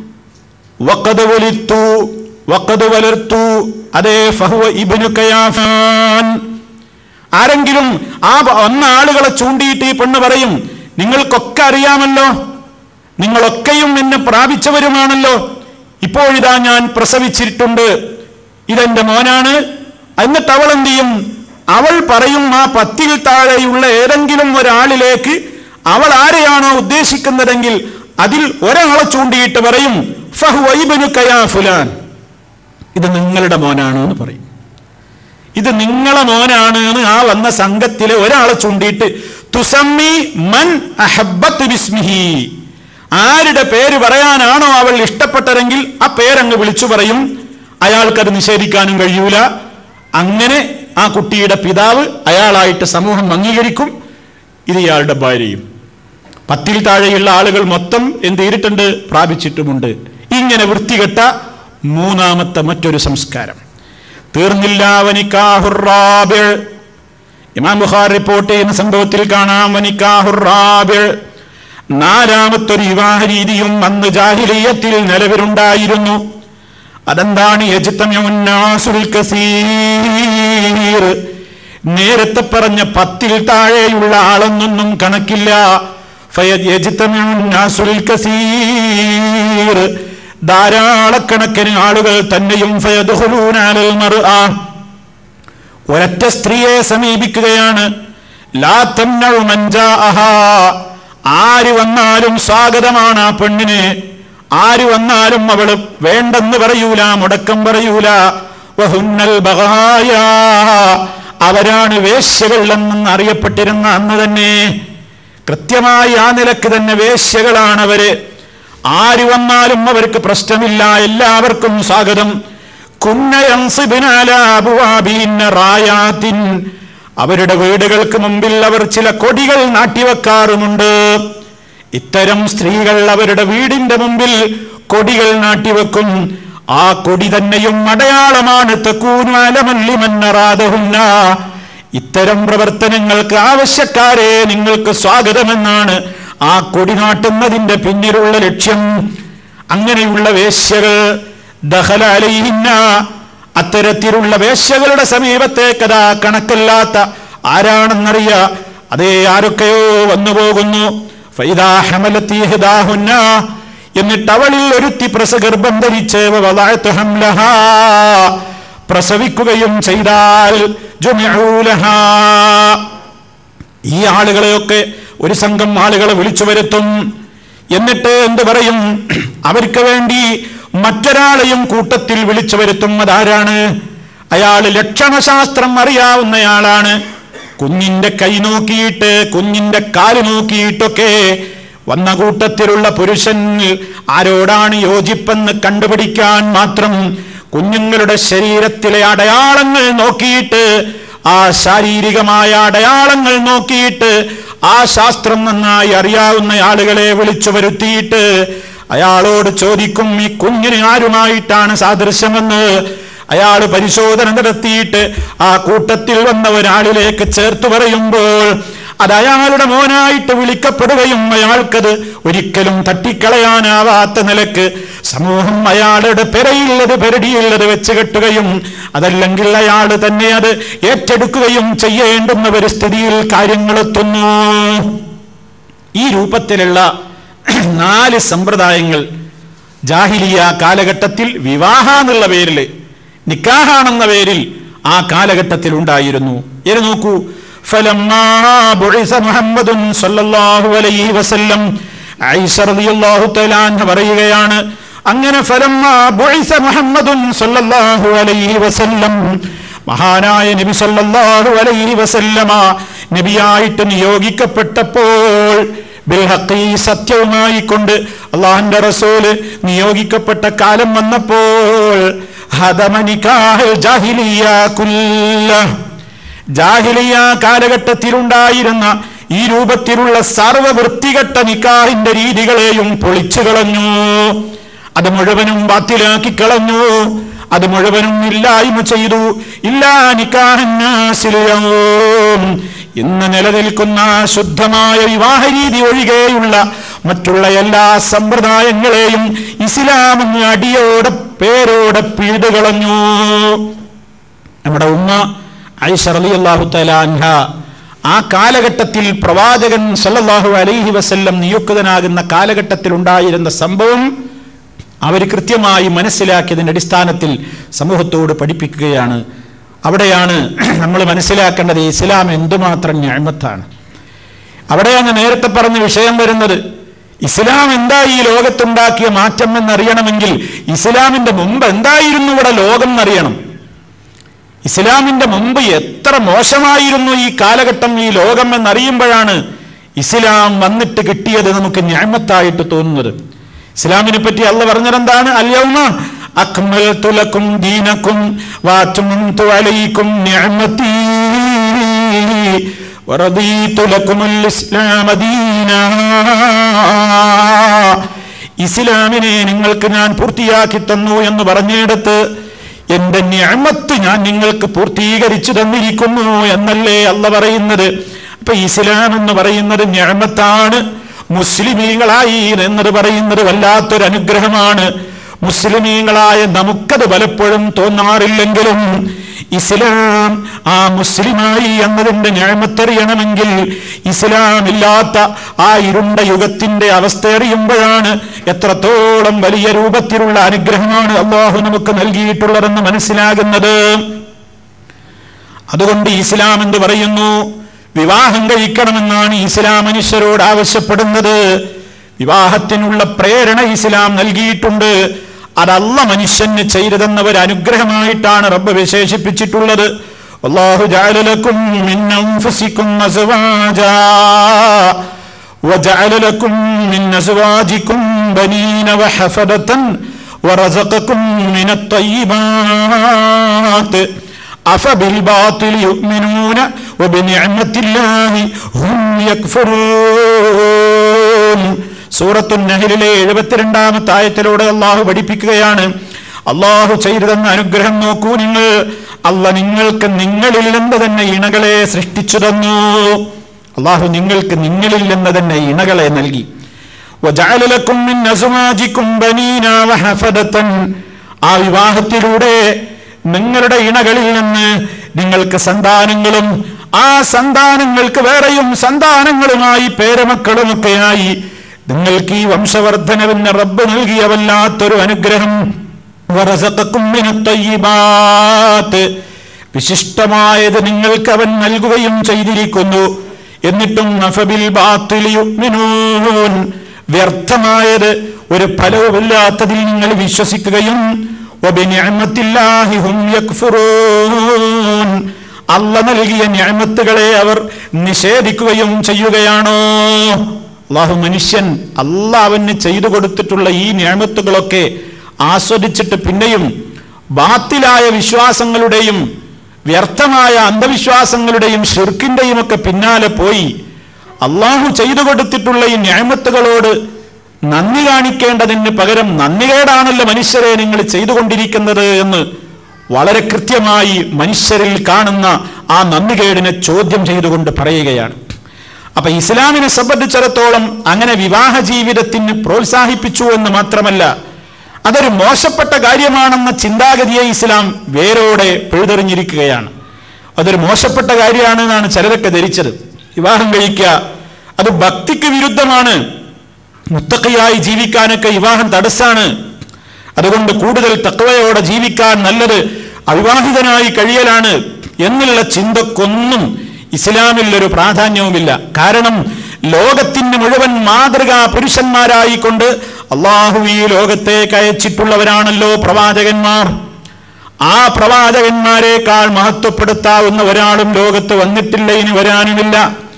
വഖദ് വലിത്തു വഖദ് വളർത്തു അതേ ഫഹുവ ഇബ്നു കയാഫാൻ ആരെങ്കിലും ആ പ- വന്ന ആളുകളെ ചൂണ്ടിയിട്ട് ഈ പെണ്ണ് പറയും നിങ്ങൾക്കൊക്കെ അറിയാമല്ലോ നിങ്ങളൊക്കെയും എന്നെ പ്രാപിച്ചവരുമാണല്ലോ ഇപ്പോഴിതാ ഞാൻ പ്രസവിച്ചിട്ടുണ്ട് ഇതെന്റെ മോനാണ് എന്നിട്ട് അവൾ എന്ത് ചെയ്യും അവൾ പറയും ആ പത്തിൽ താഴെയുള്ള ഏതെങ്കിലും ഒരാളിലേക്ക് അവൾ ആരെയാണോ ഉദ്ദേശിക്കുന്നതെങ്കിൽ അതിൽ ഒരാളെ ചൂണ്ടിയിട്ട് പറയും ഫഹു വൈബനു കയാ ഫുലാൻ ഇത് നിങ്ങളുടെ മോനാണ് എന്ന് പറയും ഇത് നിങ്ങളെ മോനാണ് എന്ന് ആ വന്ന സംഘത്തിലെ ഒരാളെ ചൂണ്ടിയിട്ട് തുസമ്മി മൻ അഹബ്ബത്ത് ബിസ്മിഹി ആരുടെ പേര് പറയാനാണോ അവൾ ഇഷ്ടപ്പെട്ടതെങ്കിൽ ആ പേരങ്ങ് വിളിച്ചു പറയും അയാൾക്കത് നിഷേധിക്കാനും കഴിയൂല അങ്ങനെ ആ കുട്ടിയുടെ പിതാവ് അയാളായിട്ട് സമൂഹം അംഗീകരിക്കും ഇത് ഇയാളുടെ ഭാര്യയും പത്തിൽ താഴെയുള്ള ആളുകൾ മൊത്തം എന്ത് ചെയ്തിട്ടുണ്ട് പ്രാപിച്ചിട്ടുമുണ്ട് ഇങ്ങനെ വൃത്തികെട്ട മൂന്നാമത്തെ മറ്റൊരു സംസ്കാരം തീർന്നില്ല വനിക്കാഹുറാബിൾ ഇമാം ബുഖാർ റിപ്പോർട്ട് ചെയ്യുന്ന സംഭവത്തിൽ കാണാം വനിക്കാഹുറാബിൾ നാലാമത്തൊരു വിവാഹ രീതിയും അന്ന് ജാഹിലിയത്തിൽ നിലവിലുണ്ടായിരുന്നു അതെന്താണ് യജ്തമ്യുന്നാസുൽ കസീർ നേരത്തെ പറഞ്ഞ പത്തിൽ താഴെയുള്ള ആളൊന്നൊന്നും കണക്കില്ല ഫയദ് യജ്തമ്യുന്നാസുൽ കസീർ ധാരാളക്കണക്കിന് ആളുകൾ തന്നെയും ഫയദ്ഖുലൂന അലൽ മർആ ഒരൊറ്റ സ്ത്രീയെ സമീപിക്കുകയാണ് ലാ തംനഉ മൻ ജാഅഹാ. ആര് വന്നാലും സ്വാഗതമാണ് ആ പെണ്ണിന് ആര് വന്നാലും അവള് വേണ്ടെന്ന് പറയൂല മുടക്കം പറയൂല വഹുന്നൽ ബഹായ അവരാണ് വേശ്യകൾ എന്ന് അറിയപ്പെട്ടിരുന്ന അന്ന് തന്നെ കൃത്യമായി ആ നിലക്ക് തന്നെ വേശ്യകളാണ് അവര് ആര് വന്നാലും അവർക്ക് പ്രശ്നമില്ല എല്ലാവർക്കും സ്വാഗതം റായാത്തിൻ അവരുടെ വീടുകൾക്ക് മുമ്പിൽ അവർ ചില കൊടികൾ നാട്ടിവെക്കാറുമുണ്ട് ഇത്തരം സ്ത്രീകൾ അവരുടെ വീടിന്റെ മുമ്പിൽ കൊടികൾ നാട്ടിവെക്കും ആ കൊടി തന്നെയും അടയാളമാണ് തെക്കൂനാലമല്ലിമന്നറാതഹുന്ന ഇത്തരം പ്രവർത്തനങ്ങൾക്ക് ആവശ്യക്കാരെ നിങ്ങൾക്ക് സ്വാഗതമെന്നാണ് ആ കൊടി നാട്ടുന്നതിന്റെ പിന്നിലുള്ള ലക്ഷ്യം അങ്ങനെയുള്ള വേശ്യകൾ ദഹലയിന്ന അത്തരത്തിലുള്ള വേശ്യകളുടെ സമീപത്തേക്കതാ കണക്കല്ലാത്ത ആരാണെന്നറിയ അതേ ആരൊക്കെയോ വന്നു പോകുന്നു ഫൈദാ ഹമലത്തി ഹിദാഹുന്ന എന്നിട്ട് അവളിൽ ഒരുത്തി പ്രസഗർഭം ധരിച്ച് വളഅതു ഹംലഹാ പ്രസവിക്കുകയും ചെയ്താൽ ജുമിഉ ലഹാ ഈ ആളുകളെയൊക്കെ ഒരു സംഘം ആളുകളെ വിളിച്ചു വരുത്തും എന്നിട്ട് എന്ത് പറയും അവർക്ക് വേണ്ടി മറ്റൊരാളെയും കൂട്ടത്തിൽ വിളിച്ചു വരുത്തും അതാരാണ് അയാൾ ലക്ഷണശാസ്ത്രം അറിയാവുന്നയാളാണ് കുഞ്ഞിന്റെ കൈ നോക്കിയിട്ട് കുഞ്ഞിന്റെ കാല് നോക്കിയിട്ടൊക്കെ വന്ന കൂട്ടത്തിലുള്ള പുരുഷൻ ആരോടാണ് യോജിപ്പെന്ന് കണ്ടുപിടിക്കാൻ മാത്രം കുഞ്ഞുങ്ങളുടെ ശരീരത്തിലെ അടയാളങ്ങൾ നോക്കിയിട്ട് ആ ശാരീരികമായ അടയാളങ്ങൾ നോക്കിയിട്ട് ആ ശാസ്ത്രം നന്നായി അറിയാവുന്ന ആളുകളെ വിളിച്ചു വരുത്തിയിട്ട് അയാളോട് ചോദിക്കും ഈ കുഞ്ഞിന് ആരുമായിട്ടാണ് സാദൃശ്യമെന്ന് അയാൾ പരിശോധന നടത്തിയിട്ട് ആ കൂട്ടത്തിൽ വന്ന ഒരാളിലേക്ക് ചേർത്ത് പറയുമ്പോൾ അത് അയാളുടെ മോനായിട്ട് വിളിക്കപ്പെടുകയും അയാൾക്കത് ഒരിക്കലും തട്ടിക്കളയാനാവാത്ത നിലക്ക് സമൂഹം അയാളുടെ പെരയില്ലത് പെരടിയുള്ളത് വെച്ച് കെട്ടുകയും അതല്ലെങ്കിൽ അയാൾ തന്നെ അത് ഏറ്റെടുക്കുകയും ചെയ്യേണ്ടുന്ന പരിസ്ഥിതിയിൽ കാര്യങ്ങളെത്തുന്നു ഈ രൂപത്തിലുള്ള നാല് സമ്പ്രദായങ്ങൾ ജാഹിലിയ കാലഘട്ടത്തിൽ വിവാഹ എന്നുള്ള പേരിൽ നിക്കാഹാണെന്ന പേരിൽ ആ കാലഘട്ടത്തിൽ ഉണ്ടായിരുന്നു ഇനി നോക്കൂ ഫലമ്മാ ബുഇസ മുഹമ്മദുൻ സല്ലല്ലാഹു അലൈഹി വസല്ലം ആയിഷ റളിയല്ലാഹു തആല അൻഹ പറയുകയാണ് അങ്ങനെ ഫലമ്മാ ബുഇസ മുഹമ്മദുൻ സല്ലല്ലാഹു അലൈഹി വസല്ലം മഹാനായ നബി സല്ലല്ലാഹു അലൈഹി വസല്ലമ നബിയായിട്ട് നിയോഗിക്കപ്പെട്ടപ്പോൾ ബിൽഹഖി സത്യവുമായി കൊണ്ട് അള്ളാഹിന്റെ റസൂല് നിയോഗിക്കപ്പെട്ട കാലം വന്നപ്പോൾ ഹദമനിക്കാഹൽ ജാഹിലിയ കുല്ല ജാഹിലിയ കാലഘട്ടത്തിലുണ്ടായിരുന്ന ഈ രൂപത്തിലുള്ള സർവ വൃത്തികെട്ട നിക്കാഹിന്റെ രീതികളെയും പൊളിച്ചു കളഞ്ഞു അത് മുഴുവനും ബാത്തിലാക്കി കളഞ്ഞു അത് മുഴുവനും ഇല്ലായ്മ ചെയ്തു ഇല്ലാ നിക്കാഹന്നാസിലും ഇന്ന് നിലനിൽക്കുന്ന ശുദ്ധമായ വിവാഹ രീതി ഒഴികെയുള്ള മറ്റുള്ള എല്ലാ സമ്പ്രദായങ്ങളെയും ഇസ്ലാം അങ്ങ് അടിയോടെ പേരോടെ പിഴുതുകളഞ്ഞു നമ്മുടെ ഉമ്മ ഐഷ റളിയല്ലാഹു തആല അൻഹ ആ കാലഘട്ടത്തിൽ പ്രവാചകൻ സല്ലല്ലാഹു അലൈഹി വസല്ലം നിയുക്തനാകുന്ന കാലഘട്ടത്തിൽ ഉണ്ടായിരുന്ന സംഭവം അവർ കൃത്യമായി മനസ്സിലാക്കിയതിന്റെ അടിസ്ഥാനത്തിൽ സമൂഹത്തോട് പഠിപ്പിക്കുകയാണ് അവിടെയാണ് നമ്മൾ മനസ്സിലാക്കേണ്ടത് ഇസ്ലാം എന്തുമാത്രം ഞാമത്താണ് അവിടെയാണ് നേരത്തെ പറഞ്ഞ വിഷയം വരുന്നത് ഇസ്ലാം എന്താ ഈ ലോകത്തുണ്ടാക്കിയ മാറ്റം എന്നറിയണമെങ്കിൽ ഇസ്ലാമിന്റെ മുമ്പ് എന്തായിരുന്നു ഇവിടെ ലോകം എന്നറിയണം ഇസ്ലാമിന്റെ മുമ്പ് എത്ര മോശമായിരുന്നു ഈ കാലഘട്ടം ഈ ലോകം എന്നറിയുമ്പോഴാണ് ഇസ്ലാം വന്നിട്ട് കിട്ടിയത് നമുക്ക് ഞാമത്തായിട്ട് തോന്നുന്നത് ഇസ്ലാമിനെ പറ്റി അള്ള പറഞ്ഞതെന്താണ് അല്യൗമ അക്മൽതു ലക്കും ദീനക്കും വാത്മംതു അലൈക്കും നിഅമതി വറദീതു ലക്കുമുൽ ഇസ്ലാമ ദീനാ ഇസ്ലാമിനെ നിങ്ങൾക്ക് ഞാൻ പൂർത്തിയാക്കി തന്നു എന്ന് പറഞ്ഞിടത്ത് എന്റെ ഞാമത്ത് ഞാൻ നിങ്ങൾക്ക് പൂർത്തീകരിച്ചു തന്നിരിക്കുന്നു എന്നല്ലേ അല്ല പറയുന്നത് അപ്പൊ ഇസ്ലാം എന്ന് പറയുന്നത് ഞാമത്താണ് മുസ്ലിമീങ്ങളായി എന്നത് പറയുന്നത് വല്ലാത്തൊരു അനുഗ്രഹമാണ് മുസ്ലിമീങ്ങളായ നമുക്കത് പലപ്പോഴും തോന്നാറില്ലെങ്കിലും ഇസ്ലാം ആ മുസ്ലിമായി എന്നതിന്റെ ഞാമത്തറിയണമെങ്കിൽ ഇസ്ലാം ഇല്ലാത്ത ആ ഇരുണ്ട യുഗത്തിന്റെ അവസ്ഥ അറിയുമ്പോഴാണ് എത്രത്തോളം വലിയ രൂപത്തിലുള്ള അനുഗ്രഹമാണ് അള്ളാഹു നമുക്ക് നൽകിയിട്ടുള്ളതെന്ന് മനസ്സിലാകുന്നത് അതുകൊണ്ട് ഇസ്ലാം എന്ന് പറയുന്നു വിവാഹം കഴിക്കണമെന്നാണ് ഇസ്ലാം മനുഷ്യരോട് ആവശ്യപ്പെടുന്നത് വിവാഹത്തിനുള്ള പ്രേരണ ഇസ്ലാം നൽകിയിട്ടുണ്ട് അതല്ല മനുഷ്യന് ചെയ്തതെന്ന ഒരു അനുഗ്രഹമായിട്ടാണ് റബ്ബ് വിശേഷിപ്പിച്ചിട്ടുള്ളത് അള്ളാഹു ജാലലക്കും മിന്നംഫുസിക്കും അസ്വാജാ وجعل لكم من أزواجكم بنين وحفدة ورزقكم من الطيبات أفبالباطل يؤمنون وبنعمة الله هم يكفرون സൂറത്തു നഹിലിലെ എഴുപത്തിരണ്ടാമത്തെ ആയത്തിലൂടെ അള്ളാഹു പഠിപ്പിക്കുകയാണ് അള്ളാഹു ചെയ്തതെന്ന അനുഗ്രഹം നോക്കൂ നിങ്ങൾ അല്ല നിങ്ങൾക്ക് നിങ്ങളിൽ നിന്ന് തന്നെ ഇണകളെ സൃഷ്ടിച്ചു തന്നു അള്ളാഹു നിങ്ങൾക്ക് നിങ്ങളിൽ നിന്ന് തന്നെ ഇണകളെ നൽകി وجعل لكم من أزواجكم بنين وحفدة ആ വിവാഹത്തിലൂടെ നിങ്ങളുടെ ഇണകളിൽ നിന്ന് നിങ്ങൾക്ക് സന്താനങ്ങളും ആ സന്താനങ്ങൾക്ക് വേറെയും സന്താനങ്ങളുമായി പേരമക്കളുമൊക്കെയായി നിങ്ങൾക്ക് ഈ വംശവർദ്ധനവിന് റബ്ബ് നൽകിയ വല്ലാത്തൊരു അനുഗ്രഹം വറസഖക്കും മിനത്ത് തയ്യിബാത്ത്. വിശിഷ്ടമായത് നിങ്ങൾക്ക് അവൻ നൽകുകയും ചെയ്തിരിക്കുന്നു എന്നിട്ടും നഫബിൽ ബാത്തിലി യുഅ്മിനൂൻ. വ്യർത്ഥമായത് ഒരു ഫലവുമില്ലാത്തതിൽ നിങ്ങൾ വിശ്വസിക്കുകയും വബിനിഅമത്തില്ലാഹി ഹും യക്ഫുറൂൻ. അല്ല നൽകിയ ഞാമത്തുകളെ അവർ നിഷേധിക്കുകയും ചെയ്യുകയാണോ അള്ളാഹു മനുഷ്യൻ അള്ളാഹുവിന് ചെയ്തു കൊടുത്തിട്ടുള്ള ഈ ഞാമത്തുകളൊക്കെ ആസ്വദിച്ചിട്ട് പിന്നെയും ബാത്തിലായ വിശ്വാസങ്ങളുടെയും വ്യർത്ഥമായ അന്ധവിശ്വാസങ്ങളുടെയും ഷിർക്കിന്റെയും ഒക്കെ പിന്നാലെ പോയി അള്ളാഹു ചെയ്തു കൊടുത്തിട്ടുള്ള ഈ ന്യായമത്തുകളോട് നന്ദി കാണിക്കേണ്ടതിന് പകരം നന്ദികേടാണല്ലോ മനുഷ്യരെ നിങ്ങൾ ചെയ്തുകൊണ്ടിരിക്കുന്നത് എന്ന് വളരെ കൃത്യമായി മനുഷ്യരിൽ കാണുന്ന ആ നന്ദികേടിനെ ചോദ്യം ചെയ്തുകൊണ്ട് പറയുകയാണ് അപ്പൊ ഇസ്ലാമിനെ സംബന്ധിച്ചിടത്തോളം അങ്ങനെ വിവാഹ ജീവിതത്തിന് പ്രോത്സാഹിപ്പിച്ചു എന്ന് മാത്രമല്ല അതൊരു മോശപ്പെട്ട കാര്യമാണെന്ന ചിന്താഗതിയെ ഇസ്ലാം വേരോടെ പിഴുതെറിഞ്ഞിരിക്കുകയാണ് അതൊരു മോശപ്പെട്ട കാര്യമാണ് എന്നാണ് ചിലരൊക്കെ ധരിച്ചത് വിവാഹം കഴിക്കുക അത് ഭക്തിക്ക് വിരുദ്ധമാണ് മുത്തക്കയായി ജീവിക്കാനൊക്കെ വിവാഹം തടസ്സാണ് അതുകൊണ്ട് കൂടുതൽ തക്കവയോടെ ജീവിക്കാൻ നല്ലത് അവിവാഹിതനായി കഴിയലാണ് എന്നുള്ള ചിന്തക്കൊന്നും ഇസ്ലാമിൽ ഒരു പ്രാധാന്യവുമില്ല കാരണം ലോകത്തിന് മുഴുവൻ മാതൃകാ പുരുഷന്മാരായിക്കൊണ്ട് അള്ളാഹു ഈ ലോകത്തേക്ക് അയച്ചിട്ടുള്ളവരാണല്ലോ പ്രവാചകന്മാർ ആ പ്രവാചകന്മാരെക്കാൾ മഹത്വപ്പെടുത്താവുന്ന ഒരാളും ലോകത്ത് വന്നിട്ടില്ല ഇനി വരാനുമില്ല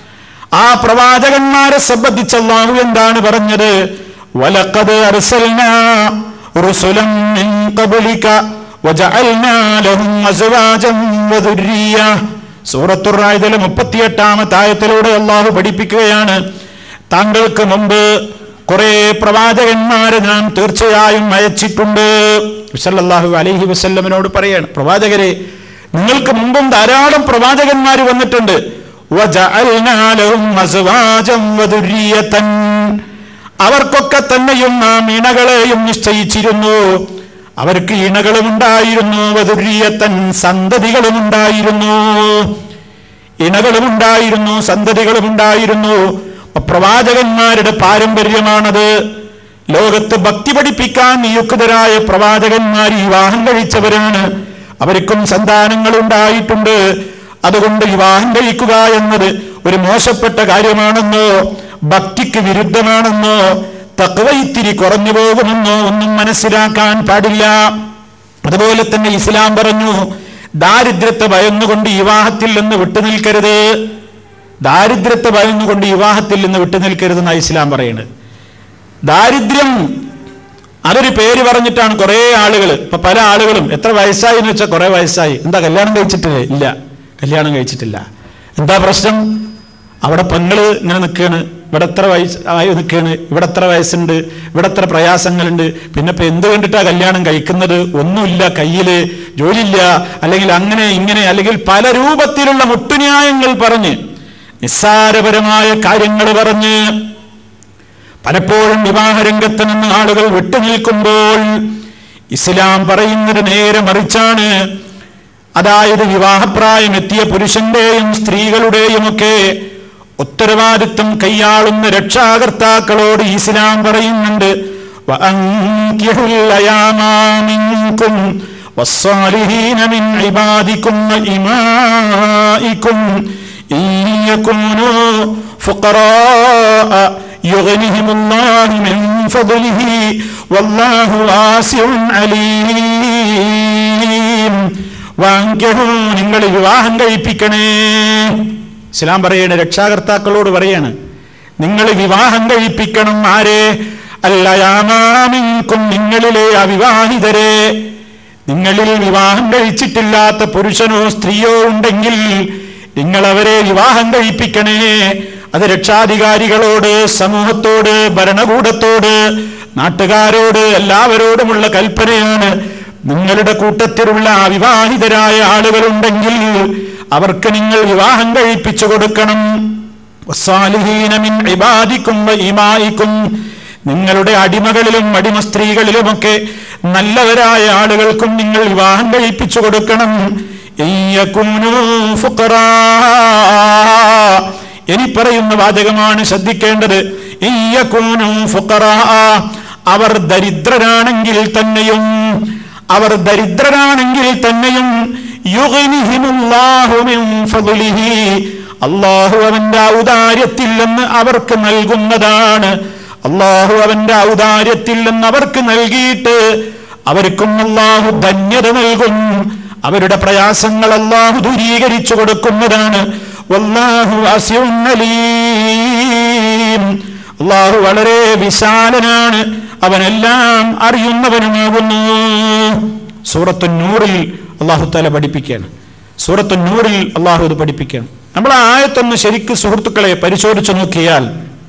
ആ പ്രവാചകന്മാരെ സംബന്ധിച്ച് അള്ളാഹു എന്താണ് പറഞ്ഞത് വലക്കത് അർസൽനാ റുസുലം മിൻ ഖബ്ലിക വജഅൽനാ ലഹും അസ്വാജൻ വദുർരിയ സൂറത്തുർ റായിദിലെ മുപ്പത്തിയെട്ടാമത്തെ ആയത്തിലൂടെ അള്ളാഹു പഠിപ്പിക്കുകയാണ് താങ്കൾക്ക് മുമ്പ് കുറെ പ്രവാചകന്മാരെ ഞാൻ തീർച്ചയായും അയച്ചിട്ടുണ്ട് വിസല്ലാഹു അലൈഹി വസല്ലമിനോട് പറയാണ് പ്രവാചകരെ നിങ്ങൾക്ക് മുമ്പും ധാരാളം പ്രവാചകന്മാർ വന്നിട്ടുണ്ട് വജഅൽനാ ലഹും അസ്വാജൻ വദുർരിയതൻ. അവർക്കൊക്കെ തന്നെയും നാം ഇണകളെയും നിശ്ചയിച്ചിരുന്നു അവർക്ക് ഇണകളും ഉണ്ടായിരുന്നു വധുരീയത്തൻ സന്തതികളും ഉണ്ടായിരുന്നു ഇണകളും ഉണ്ടായിരുന്നു സന്തതികളും ഉണ്ടായിരുന്നു പ്രവാചകന്മാരുടെ പാരമ്പര്യമാണത് ലോകത്ത് ഭക്തി പഠിപ്പിക്കാൻ നിയുക്തരായ പ്രവാചകന്മാർ വിവാഹം കഴിച്ചവരാണ് അവർക്കും സന്താനങ്ങൾ ഉണ്ടായിട്ടുണ്ട് അതുകൊണ്ട് വിവാഹം കഴിക്കുക എന്നത് ഒരു മോശപ്പെട്ട കാര്യമാണെന്നോ ഭക്തിക്ക് വിരുദ്ധമാണെന്നോ തക്വ ഇത്തിരി കുറഞ്ഞു പോകുമെന്നോ ഒന്നും മനസ്സിലാക്കാൻ പാടില്ല അതുപോലെ തന്നെ ഇസ്ലാം പറഞ്ഞു ദാരിദ്ര്യത്തെ ഭയന്നുകൊണ്ട് വിവാഹത്തിൽ നിന്ന് വിട്ടുനിൽക്കരുത് ദാരിദ്ര്യത്തെ ഭയന്നുകൊണ്ട് വിവാഹത്തിൽ നിന്ന് വിട്ടുനിൽക്കരുത് എന്നാണ് ഇസ്ലാം പറയുന്നത് ദാരിദ്ര്യം അതൊരു പേര് പറഞ്ഞിട്ടാണ് കുറെ ആളുകൾ ഇപ്പൊ പല ആളുകളും എത്ര വയസ്സായി എന്ന് വെച്ചാൽ കുറെ വയസ്സായി എന്താ കല്യാണം കഴിച്ചിട്ടില്ലേ ഇല്ല കല്യാണം കഴിച്ചിട്ടില്ല എന്താ പ്രശ്നം അവിടെ പെങ്ങള് ഇങ്ങനെ നിൽക്കുകയാണ് ഇവിടെ എത്ര വയസ്സ് ആയി നിൽക്കുകയാണ് ഇവിടെ എത്ര വയസ്സുണ്ട് ഇവിടെ എത്ര പ്രയാസങ്ങളുണ്ട് പിന്നെ ഇപ്പൊ എന്ത് കണ്ടിട്ടാ കല്യാണം കഴിക്കുന്നത് ഒന്നുമില്ല കയ്യില് ജോലിയില്ല അല്ലെങ്കിൽ അങ്ങനെ ഇങ്ങനെ അല്ലെങ്കിൽ പല രൂപത്തിലുള്ള മുട്ടുന്യായങ്ങൾ പറഞ്ഞ് നിസ്സാരപരമായ കാര്യങ്ങൾ പറഞ്ഞ് പലപ്പോഴും വിവാഹരംഗത്ത് നിന്ന് ആളുകൾ വിട്ടുനിൽക്കുമ്പോൾ ഇസ്ലാം പറയുന്നത് നേരെ മറിച്ചാണ് അതായത് വിവാഹപ്രായം എത്തിയ പുരുഷന്റെയും സ്ത്രീകളുടെയും ഒക്കെ ഉത്തരവാദിത്വം കൈയാളുന്ന രക്ഷാകർത്താക്കളോട് ഇസ്ലാം പറയുന്നുണ്ട് وأنكحوا الأيام منكم والصالحين من عبادكم وإمائكم إن يكونوا فقراء യുഗ്നിഹിമുല്ലാഹു മിൻ ഫദ്ലിഹി വല്ലാഹു വാസിഉൻ അലീം വാങ്കിഹു നിങ്ങൾ വിവാഹം കഴിപ്പിക്കണേ ഇസ്ലാം പറയണ രക്ഷാകർത്താക്കളോട് പറയാണ് നിങ്ങൾ വിവാഹം കഴിപ്പിക്കണം ആരെ അല്ലയാമാമിൻകും നിങ്ങളിലെ അവിവാഹിതരെ നിങ്ങളിൽ വിവാഹം കഴിച്ചിട്ടില്ലാത്ത പുരുഷനോ സ്ത്രീയോ ഉണ്ടെങ്കിൽ നിങ്ങൾ അവരെ വിവാഹം കഴിപ്പിക്കണേ അത് രക്ഷാധികാരികളോട് സമൂഹത്തോട് ഭരണകൂടത്തോട് നാട്ടുകാരോട് എല്ലാവരോടുമുള്ള കൽപ്പനയാണ് നിങ്ങളുടെ കൂട്ടത്തിലുള്ള അവിവാഹിതരായ ആളുകളുണ്ടെങ്കിൽ അവർക്ക് നിങ്ങൾ വിവാഹം കഴിപ്പിച്ചു കൊടുക്കണം വസ്സാലിഹീന മിൻ ഇബാദിക്കും വ ഇമായിക്കും നിങ്ങളുടെ അടിമകളിലും അടിമ സ്ത്രീകളിലുമൊക്കെ നല്ലവരായ ആളുകൾക്കും നിങ്ങൾ വിവാഹം കഴിപ്പിച്ചു കൊടുക്കണം ഇയ്യകൂനൂ ഫുഖറാ. ഇനി പറയുന്ന വാചകമാണ് ശ്രദ്ധിക്കേണ്ടത് ഇയ്യകൂനൂ ഫുഖറാ. അവർ ദരിദ്രരാണെങ്കിൽ തന്നെയും അവർ ദരിദ്രരാണെങ്കിൽ തന്നെയും യുഗ്നിഹിമുല്ലാഹു മിൻ ഫദ്ലിഹി. അള്ളാഹു അവന്റെ ഔദാര്യത്തിൽ നിന്ന് അവർക്ക് നൽകുന്നതാണ് അള്ളാഹു അവന്റെ ഔദാര്യത്തിൽ നിന്ന് അവർക്ക് നൽകിയിട്ട് അവർക്കും അള്ളാഹു ധന്യത നൽകും അവരുടെ പ്രയാസങ്ങൾ അള്ളാഹു ദൂരീകരിച്ചു കൊടുക്കുന്നതാണ് വല്ലാഹു വാസിഉൻ അലീം. അള്ളാഹു വളരെ വിശാലനാണ് അവനെല്ലാം അറിയുന്നവനുമാകുന്നു സൂറത്തു നൂറിൽ അള്ളാഹു താല പഠിപ്പിക്കുകയാണ് സൂറത്തു നൂറിൽ അള്ളാഹു ഇത് പഠിപ്പിക്കുകയാണ് നമ്മൾ ആ ആയത്തൊന്ന് ശരിക്ക് സുഹൃത്തുക്കളെ പരിശോധിച്ചു നോക്കിയാൽ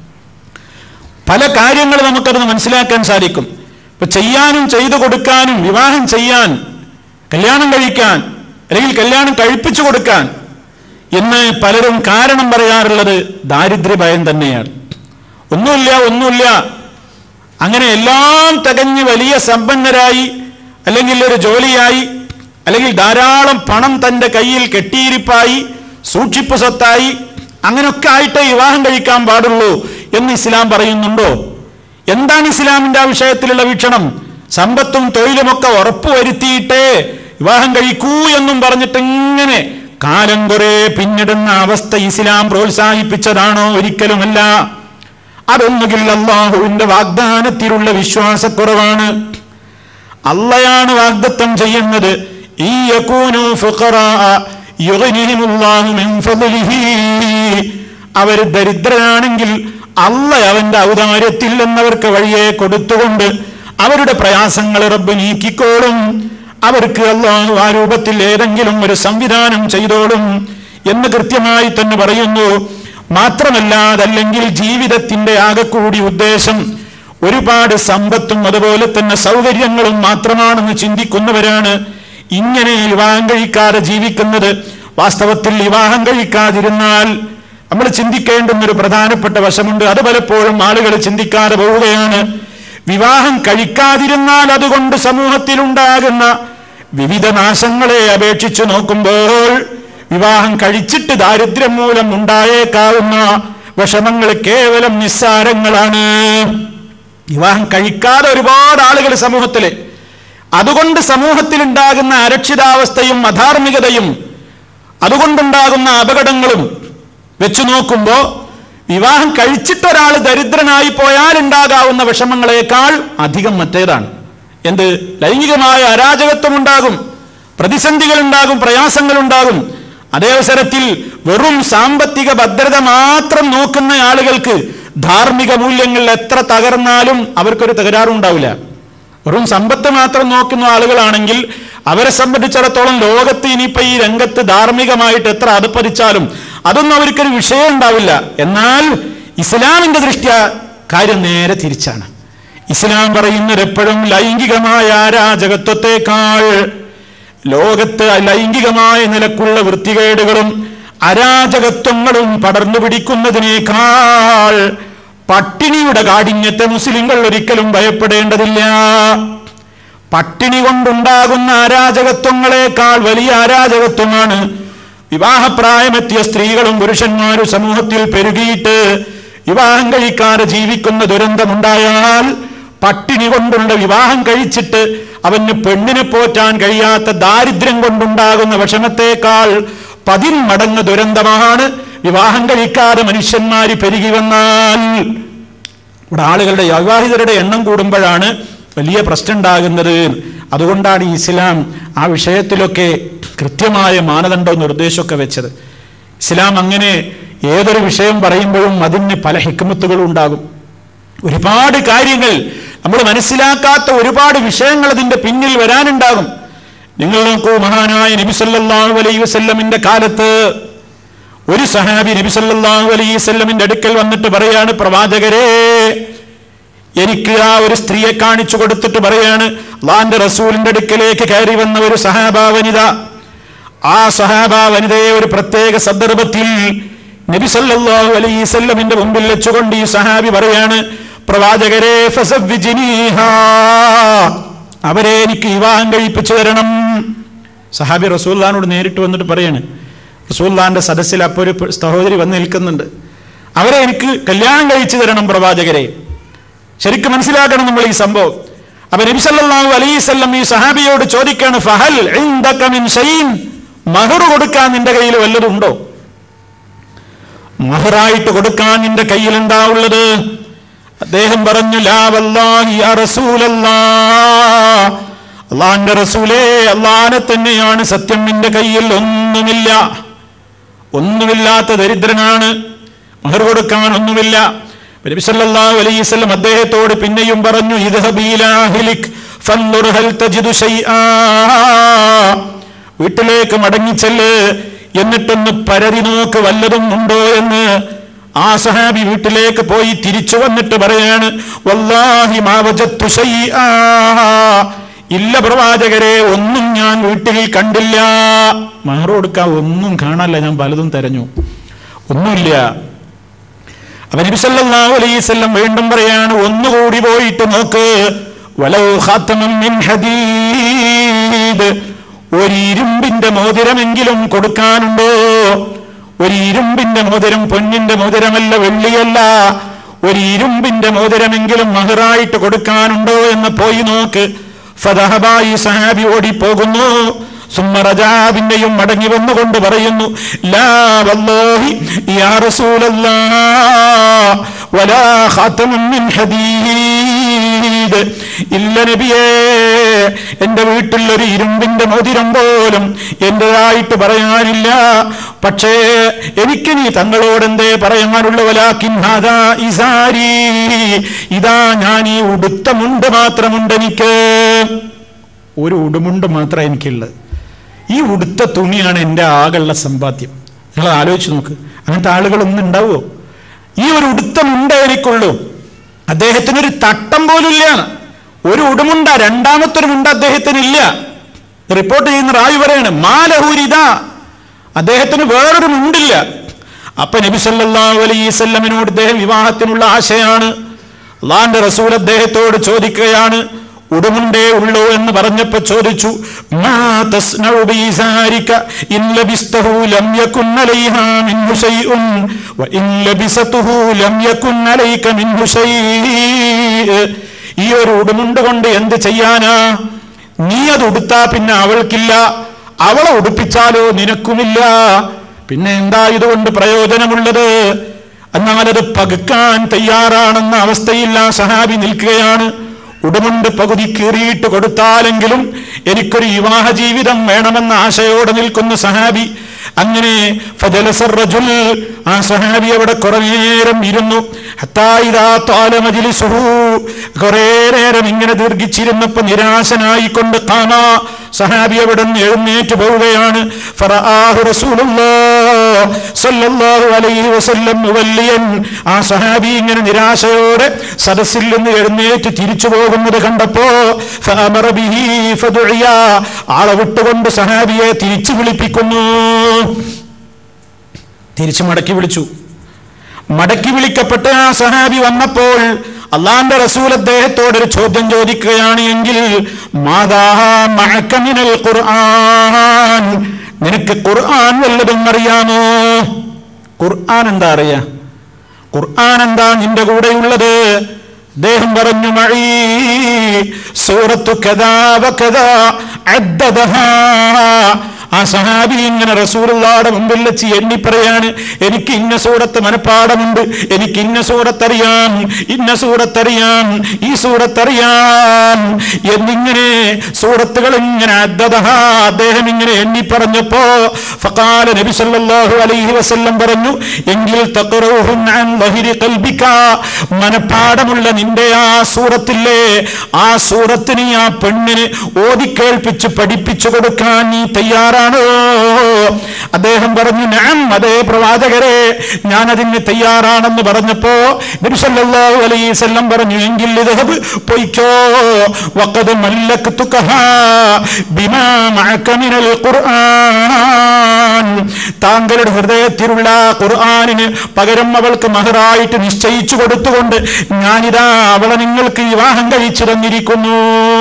പല കാര്യങ്ങൾ നമുക്കത് മനസ്സിലാക്കാൻ സാധിക്കും ഇപ്പൊ ചെയ്യാനും ചെയ്തു കൊടുക്കാനും വിവാഹം ചെയ്യാൻ കല്യാണം കഴിക്കാൻ അല്ലെങ്കിൽ കല്യാണം കഴിപ്പിച്ചു കൊടുക്കാൻ എന്ന് പലരും കാരണം പറയാറുള്ളത് ദാരിദ്ര്യഭയം തന്നെയാണ് ഒന്നുമില്ല ഒന്നുമില്ല അങ്ങനെ എല്ലാം തികഞ്ഞ് വലിയ സമ്പന്നരായി അല്ലെങ്കിൽ ഒരു ജോലിയായി അല്ലെങ്കിൽ ധാരാളം പണം തന്റെ കയ്യിൽ കെട്ടിയിരിപ്പായി സൂക്ഷിപ്പ് സ്വത്തായി അങ്ങനെയൊക്കെ ആയിട്ടേ വിവാഹം കഴിക്കാൻ പാടുള്ളൂ എന്ന് ഇസ്ലാം പറയുന്നുണ്ടോ എന്താണ് ഇസ്ലാമിന്റെ ആ വിഷയത്തിലുള്ള വീക്ഷണം സമ്പത്തും തൊഴിലുമൊക്കെ ഉറപ്പുവരുത്തിയിട്ടേ വിവാഹം കഴിക്കൂ എന്നും പറഞ്ഞിട്ട് ഇങ്ങനെ കാലം കുറെ പിന്നിടുന്ന അവസ്ഥ ഇസ്ലാം പ്രോത്സാഹിപ്പിച്ചതാണോ ഒരിക്കലുമല്ല അതൊന്നുകിൽ അള്ളാഹുവിന്റെ വാഗ്ദാനത്തിലുള്ള വിശ്വാസക്കുറവാണ് അള്ളയാണ് വാഗ്ദത്തം ചെയ്യുന്നത് ഈ യകൂനു ഫുഖറാ യുഗ്നിഹിമുല്ലാഹു മിൻ ഫദ്ലിഹി. അവർ ദരിദ്രരാണെങ്കിൽ അല്ല അവന്റെ ഔദാര്യത്തിൽ എന്നവർക്ക് വഴിയെ കൊടുത്തുകൊണ്ട് അവരുടെ പ്രയാസങ്ങൾ റബ്ബ് നീക്കിക്കോളും അവർക്ക് അള്ളാഹു ആ രൂപത്തിൽ ഏതെങ്കിലും ഒരു സംവിധാനം ചെയ്തോളും എന്ന് കൃത്യമായി തന്നെ പറയുന്നു മാത്രമല്ല അതല്ലെങ്കിൽ ജീവിതത്തിന്റെ ആകെക്കൂടി ഉദ്ദേശം ഒരുപാട് സമ്പത്തും അതുപോലെ തന്നെ സൗകര്യങ്ങളും മാത്രമാണെന്ന് ചിന്തിക്കുന്നവരാണ് ഇങ്ങനെ വിവാഹം കഴിക്കാതെ ജീവിക്കുന്നത് വാസ്തവത്തിൽ വിവാഹം കഴിക്കാതിരുന്നാൽ നമ്മൾ ചിന്തിക്കേണ്ടുന്ന ഒരു പ്രധാനപ്പെട്ട വശമുണ്ട് അത് പലപ്പോഴും ആളുകൾ ചിന്തിക്കാതെ പോവുകയാണ് വിവാഹം കഴിക്കാതിരുന്നാൽ അതുകൊണ്ട് സമൂഹത്തിലുണ്ടാകുന്ന വിവിധ നാശങ്ങളെ അപേക്ഷിച്ചു നോക്കുമ്പോൾ വിവാഹം കഴിച്ചിട്ട് ദാരിദ്ര്യം മൂലം ഉണ്ടായേക്കാവുന്ന വിഷമങ്ങൾ കേവലം നിസ്സാരങ്ങളാണ് വിവാഹം കഴിക്കാതെ ഒരുപാട് ആളുകൾ സമൂഹത്തില് അതുകൊണ്ട് സമൂഹത്തിൽ ഉണ്ടാകുന്ന അരക്ഷിതാവസ്ഥയും അധാർമികതയും അതുകൊണ്ടുണ്ടാകുന്ന അപകടങ്ങളും വെച്ചു നോക്കുമ്പോ വിവാഹം കഴിച്ചിട്ടൊരാൾ ദരിദ്രനായി പോയാൽ ഉണ്ടാകാവുന്ന വിഷമങ്ങളെക്കാൾ അധികം മറ്റേതാണ് എന്ത് ലൈംഗികമായ അരാജകത്വം ഉണ്ടാകും പ്രതിസന്ധികൾ ഉണ്ടാകും പ്രയാസങ്ങൾ ഉണ്ടാകും അതേ അവസരത്തിൽ വെറും സാമ്പത്തിക ഭദ്രത മാത്രം നോക്കുന്ന ആളുകൾക്ക് ധാർമ്മിക മൂല്യങ്ങൾ എത്ര തകർന്നാലും അവർക്കൊരു തകരാറും ഉണ്ടാവില്ല വെറും സമ്പത്ത് മാത്രം നോക്കുന്ന ആളുകളാണെങ്കിൽ അവരെ സംബന്ധിച്ചിടത്തോളം ലോകത്ത് ഇനിയിപ്പോ ഈ രംഗത്ത് ധാർമ്മികമായിട്ട് എത്ര അധപ്പതിച്ചാലും അതൊന്നും അവർക്കൊരു വിഷയം ഉണ്ടാവില്ല എന്നാൽ ഇസ്ലാമിന്റെ ദൃഷ്ട്യ കാര്യം നേരെ തിരിച്ചാണ് ഇസ്ലാം പറയുന്നത് എപ്പോഴും ലൈംഗികമായ അരാജകത്വത്തെക്കാൾ ലോകത്ത് ലൈംഗികമായ നിലക്കുള്ള വൃത്തികേടുകളും അരാജകത്വങ്ങളും പടർന്നു പിടിക്കുന്നതിനേക്കാൾ പട്ടിണിയുടെ കാഠിന്യത്തെ മുസ്ലിങ്ങൾ ഒരിക്കലും ഭയപ്പെടേണ്ടതില്ല പട്ടിണി കൊണ്ടുണ്ടാകുന്ന അരാജകത്വങ്ങളെക്കാൾ വലിയ അരാജകത്വമാണ് വിവാഹപ്രായമെത്തിയ സ്ത്രീകളും പുരുഷന്മാരും സമൂഹത്തിൽ പെരുകിയിട്ട് വിവാഹം കഴിക്കാതെ ജീവിക്കുന്ന ദുരന്തമുണ്ടായാൽ പട്ടിണി കൊണ്ടുള്ള വിവാഹം കഴിച്ചിട്ട് അവന് പെണ്ണിനെ പോറ്റാൻ കഴിയാത്ത ദാരിദ്ര്യം കൊണ്ടുണ്ടാകുന്ന വിഷമത്തേക്കാൾ പതിന്മടങ്ങ് ദുരന്തമാണ് വിവാഹം കഴിക്കാതെ മനുഷ്യന്മാര് പെരുകി വന്നാൽ ഇവിടെ ആളുകളുടെ അവിവാഹിതരുടെ എണ്ണം കൂടുമ്പോഴാണ് വലിയ പ്രശ്നം ഉണ്ടാകുന്നത് അതുകൊണ്ടാണ് ഈ ഇസ്ലാം ആ വിഷയത്തിലൊക്കെ കൃത്യമായ മാനദണ്ഡവും നിർദ്ദേശമൊക്കെ വെച്ചത് ഇസ്ലാം അങ്ങനെ ഏതൊരു വിഷയം പറയുമ്പോഴും അതിന് പല ഹിക്മത്തുകളും ഉണ്ടാകും ഒരുപാട് കാര്യങ്ങൾ നമ്മൾ മനസ്സിലാക്കാത്ത ഒരുപാട് വിഷയങ്ങൾ അതിന്റെ പിന്നിൽ വരാനുണ്ടാകും നിങ്ങൾ നോക്കൂ മഹാനായ നബി സല്ലല്ലാഹു അലൈഹി വസല്ലമിന്റെ കാലത്ത് ഒരു സഹാബി നബി സല്ലല്ലാഹു അലൈഹി വസല്ലമിന്റെ അടുക്കൽ വന്നിട്ട് പറയാണ് പ്രവാചകരെ എനിക്ക് ആ ഒരു സ്ത്രീയെ കാണിച്ചു കൊടുത്തിട്ട് പറയാണ് അള്ളാന്റെ റസൂലിന്റെ അടുക്കലേക്ക് കയറി വന്ന ഒരു സഹാബ വനിത ആ സഹാബ വനിതയെ ഒരു പ്രത്യേക സന്ദർഭത്തിൽ നബി സല്ലല്ലാഹു അലൈഹി വസല്ലമിന്റെ മുമ്പിൽ വെച്ചുകൊണ്ട് ഈ സഹാബി പറയാണ് പ്രവാചകരെ ഫസവ്വിജ്നീഹാ. അവരെ എനിക്ക് വിവാഹം കഴിപ്പിച്ചു തരണം സഹാബി റസൂല്ലാനോട് നേരിട്ട് വന്നിട്ട് പറയാണ് റസൂല്ലാന്റെ സദസ്സിൽ അപ്പോൾ ഒരു സഹോദരി വന്ന് നിൽക്കുന്നുണ്ട് അവരെ എനിക്ക് കല്യാണം കഴിച്ചു തരണം പ്രവാചകരെ ശരിക്കും മനസ്സിലാക്കണം നമ്മൾ ഈ സംഭവം അപ്പൊ നബി സല്ലല്ലാഹു അലൈഹി വസല്ലം ഈ സഹാബിയോട് ചോദിക്കാണ് ഫഹൽ ഇൻദക മിൻ ഷൈൻ മഹർ കൊടുക്കാൻ നിന്റെ കയ്യിൽ വല്ലതും ഉണ്ടോ മഹറായിട്ട് കൊടുക്കാൻ നിന്റെ കയ്യിൽ എന്താ ഉള്ളത് അദ്ദേഹം പറഞ്ഞു ലാ വല്ലാഹി യാ റസൂലല്ലാ അള്ളാന്റെ റസൂലേ അള്ളാനെ തന്നെയാണ് സത്യം നിന്റെ കയ്യിൽ ഒന്നുമില്ല ഒന്നുമില്ലാത്ത ദരിദ്രനാണ് മഹർ കൊടുക്കാൻ ഒന്നുമില്ല നബി സല്ലല്ലാഹു അലൈഹി വസല്ലം അദ്ദേഹത്തോട് പിന്നെയും പറഞ്ഞു ഇദ്ഹബീ ഇലാ അഹ്ലിക് ഫൻദുർ ഹൽ തജിദു ശൈആ വീട്ടിലേക്ക് മടങ്ങിച്ചെല്ല് എന്നിട്ടൊന്ന് പരതി നോക്ക് വല്ലതും ഉണ്ടോ എന്ന് ആ സഹാബി വീട്ടിലേക്ക് പോയി തിരിച്ചു വന്നിട്ട് പറയാണ് വല്ലാഹി മാ വജദ്തു ശൈആ ഇല്ല പ്രവാചകരെ ഒന്നും ഞാൻ വീട്ടിൽ കണ്ടില്ല മഹർ കൊടുക്കാൻ ഒന്നും കാണാല്ല ഞാൻ പലതും തെരഞ്ഞു ഒന്നുമില്ല അപ്പൊ നബി സല്ലല്ലാഹു അലൈഹി വസല്ലം വീണ്ടും പറയാണ് ഒന്നുകൂടി പോയിട്ട് നോക്ക് വലൗ ഖാത്തമം മിൻ ഹദീദ് ഒരു ഇരുമ്പിന്റെ മോതിരമെങ്കിലും കൊടുക്കാനുണ്ടോ ഒരു ഇരുമ്പിന്റെ മോതിരം പൊന്നിന്റെ മോതിരമല്ല വെള്ളിയല്ല ഒരു ഇരുമ്പിന്റെ മോതിരമെങ്കിലും മഹറായിട്ട് കൊടുക്കാനുണ്ടോ എന്ന് പോയി നോക്ക് ഫതഹബായി സഹാബി ഓടിപ്പോകുന്നു സുമ്മറജാബിന്റെയും മടങ്ങി വന്നുകൊണ്ട് പറയുന്നു ലാ വല്ലാഹി യാ റസൂലല്ലാ വലാ ഖാതമുൻ മിൻ ഹദീദ് ഇല്ല നബിയേ എന്റെ വീട്ടിൽ ഒരു ഇരുമ്പിന്റെ മോതിരം പോലും എന്റേതായിട്ട് പറയാനില്ല പക്ഷേ എനിക്ക് നീ തങ്ങളോട് എന്തേ പറയാനുള്ള വലാക്കിൻ ഹാദാ ഇസാരി ഇതാ ഞാൻ ഈ ഉടുത്ത മുണ്ട് മാത്രമുണ്ട് എനിക്ക് ഒരു ഉടുമുണ്ട് മാത്രം എനിക്കുള്ളത് ഈ ഉടുത്ത തുണിയാണ് എൻ്റെ ആകെയുള്ള സമ്പാദ്യം നിങ്ങൾ ആലോചിച്ച് നോക്ക് അങ്ങനത്തെ ആളുകളൊന്നും ഉണ്ടാവുമോ ഈ ഒരു ഉടുത്ത മുണ്ട എനിക്കുള്ളൂ അദ്ദേഹത്തിനൊരു തട്ടം പോലും ഇല്ല ഒരു ഉടുമുണ്ട രണ്ടാമത്തെ ഒരു മുണ്ട അദ്ദേഹത്തിന് ഇല്ല റിപ്പോർട്ട് ചെയ്യുന്ന റാവി പറയാണ് മാലഹൂരിത അദ്ദേഹത്തിന് വേറൊരു മുണ്ടില്ല അപ്പൊ നബി സല്ലല്ലാഹു അലൈഹി വസല്ലമിനോട് ഇദ്ദേഹം വിവാഹത്തിനുള്ള ആശയാണ് അള്ളാന്റെ റസൂൽ അദ്ദേഹത്തോട് ചോദിക്കുകയാണ് ഉടുമുണ്ടേ ഉള്ളൂ എന്ന് പറഞ്ഞപ്പോ ചോദിച്ചു മാ തസ്നഉ ബിസാരിക ഇൻ ലബിസ്തഹു ലം യകുൻ അലൈഹാ മിൻഹു ശൈഉൻ വ ഇൻ ലബിസതുഹു ലം യകുൻ അലൈക മിൻഹു ശൈഅ ഈ ഒരു ഉടുമുണ്ട് കൊണ്ട് എന്ത് ചെയ്യാനാ നീ അത് ഉടുത്താ പിന്നെ അവൾക്കില്ല അവളെ ഉടുപ്പിച്ചാലോ നിനക്കുമില്ല പിന്നെ എന്താ ഇതുകൊണ്ട് പ്രയോജനമുള്ളത് എന്നാൽ അത് പകുക്കാൻ തയ്യാറാണെന്ന അവസ്ഥയിൽ ആ സഹാബി നിൽക്കുകയാണ് ഉടുമുണ്ട് പകുതി കീറിയിട്ട് കൊടുത്താലെങ്കിലും എനിക്കൊരു വിവാഹ ജീവിതം വേണമെന്ന ആശയോടെ നിൽക്കുന്ന സഹാബി അങ്ങനെ ഫജലസർ റജുൽ ആ സഹാബി അവിടെ കുറെ നേരം ഇരുന്നു ഹത്താ ഇദാ ത്വാല മജ്ലിസുഹു കുറെ നേരം ഇങ്ങനെ ദീർഘിച്ചിരുന്നപ്പോ നിരാശനായിക്കൊണ്ട് കാണാ സഹാബി അവിടെ നിന്ന് എഴുന്നേറ്റ് പോവുകയാണ് ഫറആഹു റസൂലുള്ളാഹ് സ്വല്ലല്ലാഹു അലൈഹി വസല്ലം മുവല്ലിയൻ ആ സഹാബി ഇങ്ങനെ നിരാശയോടെ സദസ്സിൽ നിന്ന് എഴുന്നേറ്റ് തിരിച്ചു പോകുന്നത് കണ്ടപ്പോ ഫഅമറ ബിഹി ഫദുഇയ ആളെ വിട്ടുകൊണ്ട് സഹാബിയെ തിരിച്ചു വിളിപ്പിക്കുന്നു തിരിച്ചു മടക്കി വിളിച്ചു മടക്കി വിളിക്കപ്പെട്ട ആ സഹാബി വന്നപ്പോൾ അള്ളാന്റെ റസൂൽ അദ്ദേഹത്തോട് ഒരു ചോദ്യം ചോദിക്കുകയാണ് എങ്കിൽ മാതാ മഴക്കമിനൽ ഖുർആൻ നിനക്ക് ഖുർആൻ വല്ലതും അറിയാമോ ഖുർആൻ എന്താ അറിയാ ഖുർആൻ എന്താ നിന്റെ കൂടെയുള്ളത് അദ്ദേഹം പറഞ്ഞു മഴീ സൂറത്തു കഥാ വ കഥാ അദ്ദദഹാ. ആ സഹാബി ഇങ്ങനെ റസൂലുള്ളാടെ മുമ്പിൽ വെച്ച് എണ്ണി പറയാണ് എനിക്ക് ഇന്ന സൂറത്ത് മനപ്പാടമുണ്ട് എനിക്ക് ഇന്ന സൂറത്തറിയാം ഇന്ന സൂറത്തറിയാം ഈ സൂറത്തറിയാം എന്നിങ്ങനെ സൂറത്തുകൾ ഇങ്ങനെ അദ്ദതഹ അദ്ദേഹം ഇങ്ങനെ എണ്ണി പറഞ്ഞപ്പോ ഫഖാല നബി സല്ലല്ലാഹു അലൈഹി വസല്ലം പറഞ്ഞു എങ്കിൽ തഖറൂഹും അൻ ലഹിരി ഖൽബിക മനപ്പാടമുള്ള നിന്റെ ആ സൂറത്തില്ലേ ആ സൂറത്തിന് ആ പെണ്ണിന് ഓതിക്കേൾപ്പിച്ച് പഠിപ്പിച്ചു കൊടുക്കാൻ നീ തയ്യാറാണോ അദ്ദേഹം പറഞ്ഞു ഞാൻ അതേ പ്രവാചകരെ ഞാൻ അതിന് തയ്യാറാണെന്ന് പറഞ്ഞപ്പോ നബി സല്ലല്ലാഹു അലൈഹി വസല്ലം പറഞ്ഞു എങ്കിൽ ഇദ്ഹബ് പൊയ്ക്കോ വഖദ് മല്ലക്തുകഹ ബിമാ മഅക മിനൽ ഖുർആൻ താങ്കളുടെ ഹൃദയത്തിലുള്ള ഖുർആനിന് പകരം അവൾക്ക് മഹറായിട്ട് നിശ്ചയിച്ചു കൊടുത്തുകൊണ്ട് ഞാനിതാ അവളെ നിങ്ങൾക്ക് വിവാഹം കഴിച്ചു തന്നിരിക്കുന്നു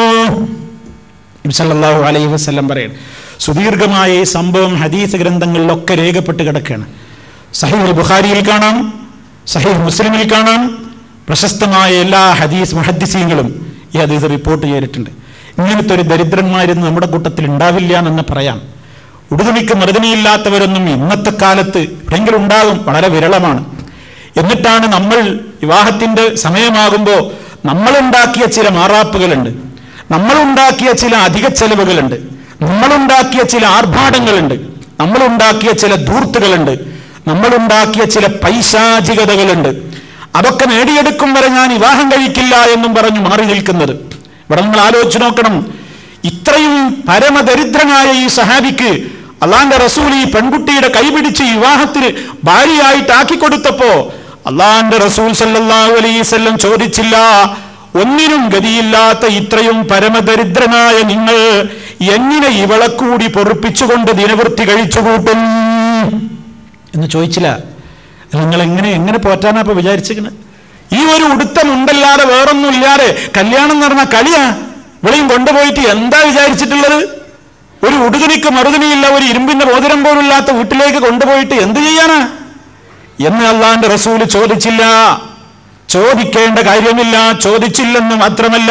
നബി സല്ലല്ലാഹു അലൈഹി വസല്ലം പറയുന്നു സുദീർഘമായ ഈ സംഭവം ഹദീസ് ഗ്രന്ഥങ്ങളിലൊക്കെ രേഖപ്പെട്ട് കിടക്കുകയാണ് സഹീഹ് ബുഖാരിയിൽ കാണാം സഹീഹ് മുസ്ലിമിൽ കാണാം പ്രശസ്തമായ എല്ലാ ഹദീസ് മുഹദ്ദിസീങ്ങളും ഈ ഹദീസ് റിപ്പോർട്ട് ചെയ്തിട്ടുണ്ട് ഇങ്ങനത്തെ ഒരു ദരിദ്രന്മാരൊന്നും നമ്മുടെ കൂട്ടത്തിൽ ഉണ്ടാവില്ല എന്ന് പറയാം ഉടുതുണിക്ക് മറുതണിയില്ലാത്തവരൊന്നും ഇന്നത്തെ കാലത്ത് എവിടെയെങ്കിലും ഉണ്ടാകും വളരെ വിരളമാണ് എന്നിട്ടാണ് നമ്മൾ വിവാഹത്തിന്റെ സമയമാകുമ്പോൾ നമ്മളുണ്ടാക്കിയ ചില മാറാപ്പുകളുണ്ട് നമ്മളുണ്ടാക്കിയ ചില അധിക ചെലവുകളുണ്ട് നമ്മളുണ്ടാക്കിയ ചില ആർഭാടങ്ങളുണ്ട് നമ്മളുണ്ടാക്കിയ ചില ധൂർത്തുകളുണ്ട് നമ്മളുണ്ടാക്കിയ ചില പൈശാചികതകളുണ്ട് അതൊക്കെ നേടിയെടുക്കും വരെ ഞാൻ വിവാഹം കഴിക്കില്ല എന്നും പറഞ്ഞു മാറി നിൽക്കുന്നത് ഇവിടെ നിങ്ങൾ ആലോചിച്ച് നോക്കണം ഇത്രയും പരമദരിദ്രനായ ഈ സഹാബിക്ക് അള്ളാന്റെ റസൂൽ ഈ പെൺകുട്ടിയുടെ കൈപിടിച്ച് വിവാഹത്തിന് ഭാര്യയായിട്ട് ആക്കി കൊടുത്തപ്പോ അള്ളാന്റെ റസൂൽ സല്ലല്ലാഹു അലൈവല്ലം ചോദിച്ചില്ല ഒന്നിനും ഗതിയില്ലാത്ത ഇത്രയും പരമദരിദ്രനായ നിങ്ങൾ എങ്ങനെ ഇവളെ കൂടി പൊറുപ്പിച്ചുകൊണ്ട് ദിനവൃത്തി കഴിച്ചുകൂട്ടും എന്ന് ചോദിച്ചില്ല നിങ്ങൾ എങ്ങനെ എങ്ങനെ പോറ്റാനാ ഇപ്പൊ വിചാരിച്ചിരിക്കുന്നത് ഈ ഒരു ഉടുത്തം ഉണ്ടല്ലാതെ വേറൊന്നും ഇല്ലാതെ കല്യാണം എന്ന് പറഞ്ഞ കളിയാ ഇവിടെയും കൊണ്ടുപോയിട്ട് എന്താ വിചാരിച്ചിട്ടുള്ളത് ഒരു ഉടുതുണിക്ക് മറുതുണിയില്ല ഒരു ഇരുമ്പിന്റെ മോതിരം പോലുമില്ലാത്ത വീട്ടിലേക്ക് കൊണ്ടുപോയിട്ട് എന്ത് ചെയ്യാനാ എന്ന് അള്ളാന്റെ റസൂല് ചോദിച്ചില്ല ചോദിക്കേണ്ട കാര്യമില്ല ചോദിച്ചില്ലെന്ന് മാത്രമല്ല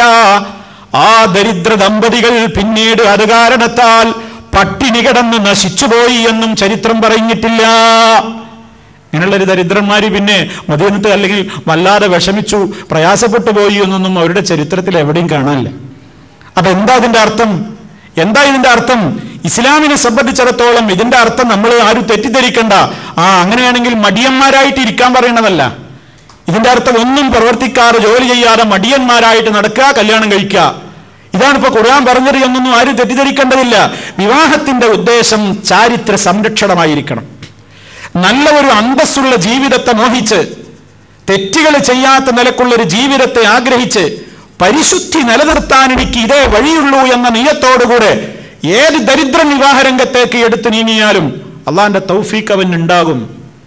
ആ ദരിദ്ര ദമ്പതികൾ പിന്നീട് അത് കാരണത്താൽ പട്ടിണി കിടന്ന് നശിച്ചുപോയി എന്നും ചരിത്രം പറഞ്ഞിട്ടില്ല ഇങ്ങനെയുള്ളൊരു ദരിദ്രന്മാര് പിന്നെ മദീനത്ത് അല്ലെങ്കിൽ വല്ലാതെ വിഷമിച്ചു പ്രയാസപ്പെട്ടു പോയി എന്നൊന്നും അവരുടെ ചരിത്രത്തിൽ എവിടെയും കാണാനില്ല അപ്പൊ എന്താ ഇതിന്റെ അർത്ഥം എന്താ ഇതിന്റെ അർത്ഥം ഇസ്ലാമിനെ സംബന്ധിച്ചിടത്തോളം ഇതിന്റെ അർത്ഥം നമ്മൾ ആരും തെറ്റിദ്ധരിക്കണ്ട ആ അങ്ങനെയാണെങ്കിൽ മടിയന്മാരായിട്ട് ഇരിക്കാൻ പറയണതല്ല ഇതിന്റെ അർത്ഥം ഒന്നും പ്രവർത്തിക്കാതെ ജോലി ചെയ്യാതെ മടിയന്മാരായിട്ട് നടക്കുക കല്യാണം കഴിക്കുക ഇതാണ് ഇപ്പൊ ഖുർആൻ പറഞ്ഞത് എന്നൊന്നും ആരും തെറ്റിദ്ധരിക്കേണ്ടതില്ല വിവാഹത്തിന്റെ ഉദ്ദേശം ചാരിത്ര സംരക്ഷണമായിരിക്കണം നല്ല ഒരു അന്തസ്സുള്ള ജീവിതത്തെ മോഹിച്ച് തെറ്റുകൾ ചെയ്യാത്ത നിലക്കുള്ള ഒരു ജീവിതത്തെ ആഗ്രഹിച്ച് പരിശുദ്ധി നിലനിർത്താൻ എനിക്ക് ഇതേ വഴിയുള്ളൂ എന്ന നിയത്തോടുകൂടെ ഏത് ദരിദ്രൻ വിവാഹ രംഗത്തേക്ക് എടുത്തു നീങ്ങിയാലും അള്ളാന്റെ തൗഫീഖ് അവൻ ഉണ്ടാകും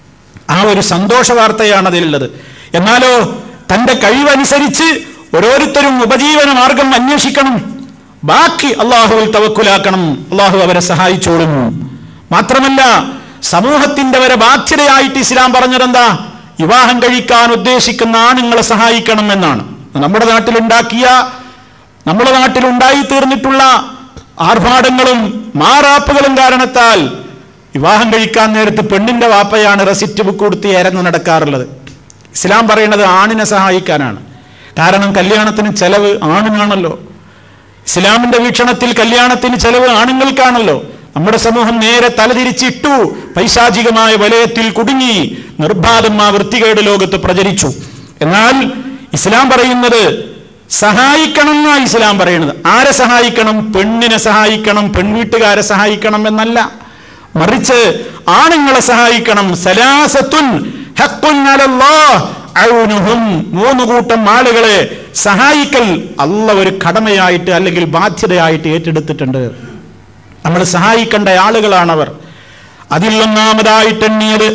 ആ ഒരു സന്തോഷ വാർത്തയാണ് അതിലുള്ളത് എന്നാലോ തന്റെ കഴിവനുസരിച്ച് ഓരോരുത്തരും ഉപജീവന മാർഗം അന്വേഷിക്കണം ബാക്കി അള്ളാഹുവിൽ തവക്കുലാക്കണം അള്ളാഹു അവരെ സഹായിച്ചോളും മാത്രമല്ല സമൂഹത്തിന്റെ വരെ ബാധ്യതയായിട്ട് ഇസ്ലാം പറഞ്ഞതെന്താ വിവാഹം കഴിക്കാൻ ഉദ്ദേശിക്കുന്ന ആണുങ്ങളെ സഹായിക്കണം എന്നാണ് നമ്മുടെ നാട്ടിലുണ്ടാക്കിയ നമ്മുടെ നാട്ടിൽ ഉണ്ടായി തീർന്നിട്ടുള്ള ആർഭാടങ്ങളും മാറാപ്പുകളും കാരണത്താൽ വിവാഹം കഴിക്കാൻ നേരത്ത് പെണ്ണിന്റെ വാപ്പയാണ് റെസിറ്റ് ബുക്ക് കൊടുത്ത് ഇരന്ന് നടക്കാറുള്ളത് ഇസ്ലാം പറയുന്നത് ആണിനെ സഹായിക്കാനാണ് കാരണം കല്യാണത്തിന് ചെലവ് ആണിനാണല്ലോ ഇസ്ലാമിന്റെ വീക്ഷണത്തിൽ കല്യാണത്തിന് ചെലവ് ആണുങ്ങൾക്കാണല്ലോ നമ്മുടെ സമൂഹം നേരെ തലതിരിച്ചിട്ടു പൈശാചികമായ വലയത്തിൽ കുടുങ്ങി നിർബാധം ആ വൃത്തികേട് ലോകത്ത് പ്രചരിച്ചു എന്നാൽ ഇസ്ലാം പറയുന്നത് സഹായിക്കണം എന്നാ ഇസ്ലാം പറയുന്നത് ആരെ സഹായിക്കണം പെണ്ണിനെ സഹായിക്കണം പെൺവീട്ടുകാരെ സഹായിക്കണം എന്നല്ല മറിച്ച് ആണുങ്ങളെ സഹായിക്കണം സലാസത്തുൻ ഹഖ്ഖുൻ അലല്ലാഹ് ഔനുഹും മൂന്ന് കൂട്ടം ആളുകളെ സഹായിക്കൽ അല്ല ഒരു കടമയായിട്ട് അല്ലെങ്കിൽ ബാധ്യതയായിട്ട് ഏറ്റെടുത്തിട്ടുണ്ട് നമ്മൾ സഹായിക്കേണ്ട ആളുകളാണവർ അതിൽ ഒന്നാമതായിട്ട് എണ്ണിയത്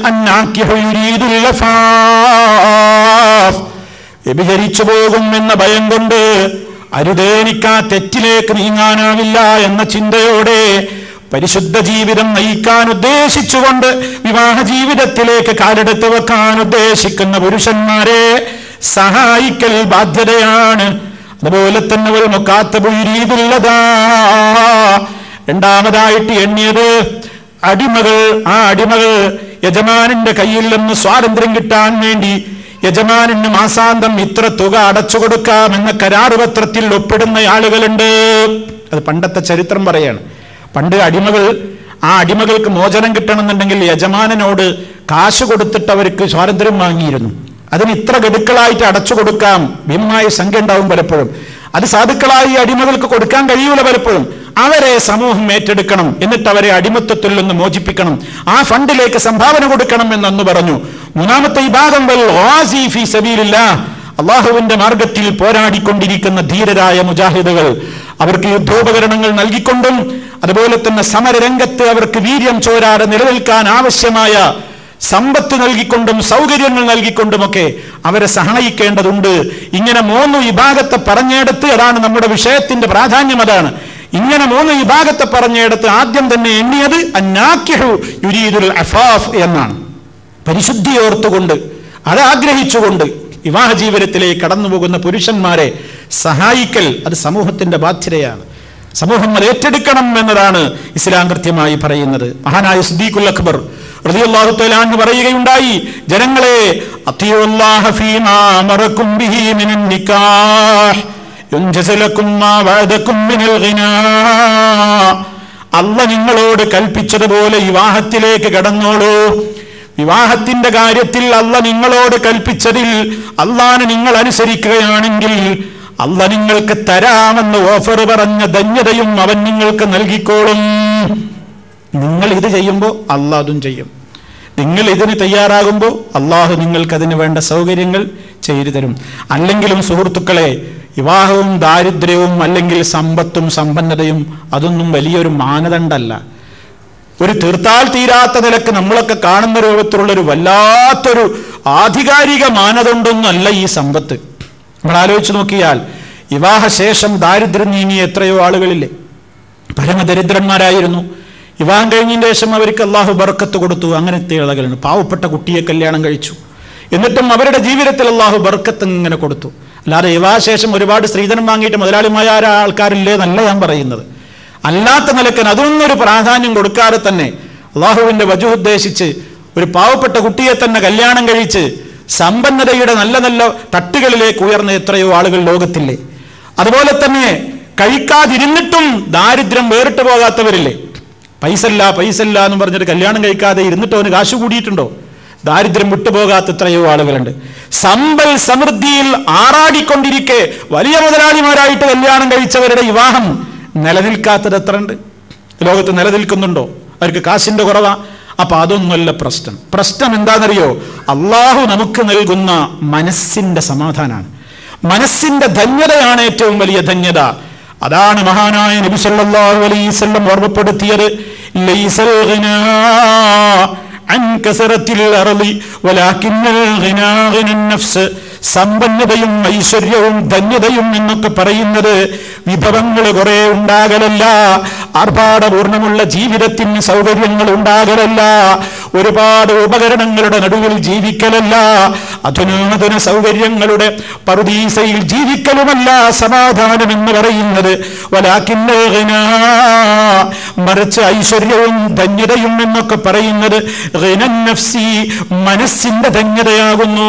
വ്യഭിചരിച്ചു പോകും എന്ന ഭയം കൊണ്ട് അരുതേനിക്കാ തെറ്റിലേക്ക് നീങ്ങാനാവില്ല എന്ന ചിന്തയോടെ പരിശുദ്ധ ജീവിതം നയിക്കാൻ ഉദ്ദേശിച്ചുകൊണ്ട് വിവാഹ ജീവിതത്തിലേക്ക് കാലെടുത്ത് വെക്കാൻ ഉദ്ദേശിക്കുന്ന പുരുഷന്മാരെ സഹായിക്കൽ ബാധ്യതയാണ് അതുപോലെ തന്നെ ഒരു മുക്കാത്ത രീതിയിലുള്ളതാ രണ്ടാമതായിട്ട് എണ്ണിയത് അടിമകൾ ആ അടിമകൾ യജമാനന്റെ കയ്യിൽ നിന്ന് സ്വാതന്ത്ര്യം കിട്ടാൻ വേണ്ടി യജമാനന് മാസാന്തം ഇത്ര തുക അടച്ചു കൊടുക്കാമെന്ന കരാറുപത്രത്തിൽ ഒപ്പിടുന്ന ആളുകളുണ്ട് അത് പണ്ടത്തെ ചരിത്രം പറയാണ് പണ്ട് അടിമകൾ ആ അടിമകൾക്ക് മോചനം കിട്ടണമെന്നുണ്ടെങ്കിൽ യജമാനനോട് കാശ് കൊടുത്തിട്ട് അവർക്ക് സ്വാതന്ത്ര്യം വാങ്ങിയിരുന്നു അതിന് ഇത്ര ഗഡുക്കളായിട്ട് അടച്ചു കൊടുക്കാം ഭീമമായ സംഖ്യ ഉണ്ടാവും പലപ്പോഴും അത് സാധുക്കളായി അടിമകൾക്ക് കൊടുക്കാൻ കഴിയൂല പലപ്പോഴും അവരെ സമൂഹം ഏറ്റെടുക്കണം എന്നിട്ട് അവരെ അടിമത്വത്തിൽ നിന്ന് മോചിപ്പിക്കണം ആ ഫണ്ടിലേക്ക് സംഭാവന കൊടുക്കണം എന്നന്ന് പറഞ്ഞു മൂന്നാമത്തെ ഈ ഭാഗം വൽ ഗാസി ഫീ സബീലില്ലാഹ് അള്ളാഹുവിന്റെ മാർഗത്തിൽ പോരാടിക്കൊണ്ടിരിക്കുന്ന ധീരരായ മുജാഹിദുകൾ അവർക്ക് യുദ്ധോപകരണങ്ങൾ നൽകിക്കൊണ്ടും അതുപോലെ തന്നെ സമരരംഗത്ത് അവർക്ക് വീര്യം ചോരാതെ നിലനിൽക്കാൻ ആവശ്യമായ സമ്പത്ത് നൽകിക്കൊണ്ടും സൗകര്യങ്ങൾ നൽകിക്കൊണ്ടുമൊക്കെ അവരെ സഹായിക്കേണ്ടതുണ്ട് ഇങ്ങനെ മൂന്ന് വിഭാഗത്തെ പറഞ്ഞെടുത്ത് അതാണ് നമ്മുടെ വിഷയത്തിന്റെ പ്രാധാന്യം അതാണ് ഇങ്ങനെ മൂന്ന് വിഭാഗത്തെ പറഞ്ഞെടുത്ത് ആദ്യം തന്നെ എണ്ണിയത് അന്നാക്കിഹു യുരീദുൽ അഫാഫ് എന്നാണ് പരിശുദ്ധി ഓർത്തുകൊണ്ട് അത് ആഗ്രഹിച്ചുകൊണ്ട് വിവാഹ ജീവിതത്തിലേക്ക് കടന്നു പോകുന്ന പുരുഷന്മാരെ സഹായിക്കൽ അത് സമൂഹത്തിന്റെ ബാധ്യതയാണ് സമൂഹം അത് ഏറ്റെടുക്കണം എന്നതാണ് ഇസ്ലാം കൃത്യമായി പറയുന്നത് മഹാനായ സുദ്ദീഖുൽ അക്ബർ റളിയല്ലാഹു തആല അൻഹു പറയുകയുണ്ടായി ജനങ്ങളെ അത്തിയുല്ലാഹ ഫീമാ അമറക്കും ബിഹി മിനൻ നിക്കാഹ് യുൻജസ് ലക്കും മാ വഅദക്കും മിനൽ ഗിനാ അല്ല നിങ്ങളോട് കൽപ്പിച്ചതുപോലെ വിവാഹത്തിലേക്ക് കടന്നോളൂ വിവാഹത്തിന്റെ കാര്യത്തിൽ അല്ല നിങ്ങളോട് കൽപ്പിച്ചതിൽ അള്ളാന് നിങ്ങൾ അനുസരിക്കുകയാണെങ്കിൽ അല്ല നിങ്ങൾക്ക് തരാമെന്ന് ഓഫർ പറഞ്ഞ ധന്യതയും അവൻ നിങ്ങൾക്ക് നൽകിക്കോളും നിങ്ങൾ ഇത് ചെയ്യുമ്പോൾ അല്ല അതും ചെയ്യും നിങ്ങൾ ഇതിന് തയ്യാറാകുമ്പോൾ അള്ളാഹു നിങ്ങൾക്ക് അതിന് വേണ്ട സൗകര്യങ്ങൾ ചെയ്തു തരും അല്ലെങ്കിലും സുഹൃത്തുക്കളെ വിവാഹവും ദാരിദ്ര്യവും അല്ലെങ്കിൽ സമ്പത്തും സമ്പന്നതയും അതൊന്നും വലിയൊരു മാനദണ്ഡമല്ല ഒരു തീർത്താൽ തീരാത്ത നിലക്ക് നമ്മളൊക്കെ കാണുന്ന രൂപത്തിലുള്ള ഒരു വല്ലാത്തൊരു ആധികാരിക മാനദണ്ഡമൊന്നുമല്ല ഈ സമ്പത്ത് നമ്മൾ ആലോചിച്ച് നോക്കിയാൽ വിവാഹശേഷം ദാരിദ്ര്യം നീങ്ങിയ എത്രയോ ആളുകളില്ലേ പരമദരിദ്രന്മാരായിരുന്നു വിവാഹം കഴിഞ്ഞതിന് ശേഷം അവർക്ക് അള്ളാഹു ബർക്കത്ത് കൊടുത്തു അങ്ങനത്തെ ആളുകളുണ്ട് പാവപ്പെട്ട കുട്ടിയെ കല്യാണം കഴിച്ചു എന്നിട്ടും അവരുടെ ജീവിതത്തിൽ അള്ളാഹു ബർക്കത്ത് ഇങ്ങനെ കൊടുത്തു അല്ലാതെ വിവാഹശേഷം ഒരുപാട് സ്ത്രീധനം വാങ്ങിയിട്ട് മുതലാളിമായ ആൾക്കാരില്ലേ എന്നല്ല ഞാൻ പറയുന്നത് അല്ലാത്ത നിലക്കൻ അതൊന്നും ഒരു പ്രാധാന്യം കൊടുക്കാതെ തന്നെ അള്ളാഹുവിന്റെ വജു ഉദ്ദേശിച്ച് ഒരു പാവപ്പെട്ട കുട്ടിയെ തന്നെ കല്യാണം കഴിച്ച് സമ്പന്നതയുടെ നല്ല നല്ല തട്ടുകളിലേക്ക് ഉയർന്ന എത്രയോ ആളുകൾ ലോകത്തില്ലേ അതുപോലെ തന്നെ കഴിക്കാതിരുന്നിട്ടും ദാരിദ്ര്യം വേറിട്ട് പോകാത്തവരില്ലേ പൈസല്ല പൈസല്ല എന്ന് പറഞ്ഞിട്ട് കല്യാണം കഴിക്കാതെ ഇരുന്നിട്ട് അവന് കാശ് കൂടിയിട്ടുണ്ടോ ദാരിദ്ര്യം വിട്ടുപോകാത്ത എത്രയോ ആളുകളുണ്ട് സമ്പൽ സമൃദ്ധിയിൽ ആറാടിക്കൊണ്ടിരിക്കെ വലിയ മുതലാളിമാരായിട്ട് കല്യാണം കഴിച്ചവരുടെ വിവാഹം നിലനിൽക്കാത്തത് എത്ര ഉണ്ട് ലോകത്ത് നിലനിൽക്കുന്നുണ്ടോ അവർക്ക് കാശിന്റെ കുറവാ അപ്പൊ അതൊന്നുമല്ല പ്രശ്നം പ്രശ്നം എന്താണെന്നറിയോ അള്ളാഹു നമുക്ക് നൽകുന്ന മനസ്സിന്റെ സമാധാനമാണ് മനസ്സിന്റെ ധന്യതയാണ് ഏറ്റവും വലിയ ധന്യത അതാണ് മഹാനായ നബി സല്ലല്ലാഹു അലൈഹി വസല്ലം ഓർമ്മപ്പെടുത്തിയത് ലൈസൽ ഗിനാ അൻ കസറത്തിൽ അർളി വലാകിന്നൽ ഗിനാ ഗിനൻ നഫ്സ് സമ്പന്നതയും ഐശ്വര്യവും ധന്യതയും എന്നൊക്കെ പറയുന്നത് വിഭവങ്ങൾ കുറെ ഉണ്ടാകലല്ല ആർഭാടപൂർണമുള്ള ജീവിതത്തിന് സൗകര്യങ്ങൾ ഉണ്ടാകലല്ല ഒരുപാട് ഉപകരണങ്ങളുടെ നടുവിൽ ജീവിക്കലല്ല അധുനാധുന സൗകര്യങ്ങളുടെ പറുദീസയിൽ ജീവിക്കലുമല്ല സമാധാനം എന്ന് പറയുന്നത് വലാക്കിന്നൽ ഗിനാ മറിച്ച് ഐശ്വര്യവും ധന്യതയും എന്നൊക്കെ പറയുന്നത് ഗിനൻ നഫ്സി മനസ്സിന്റെ ധന്യതയാകുന്നു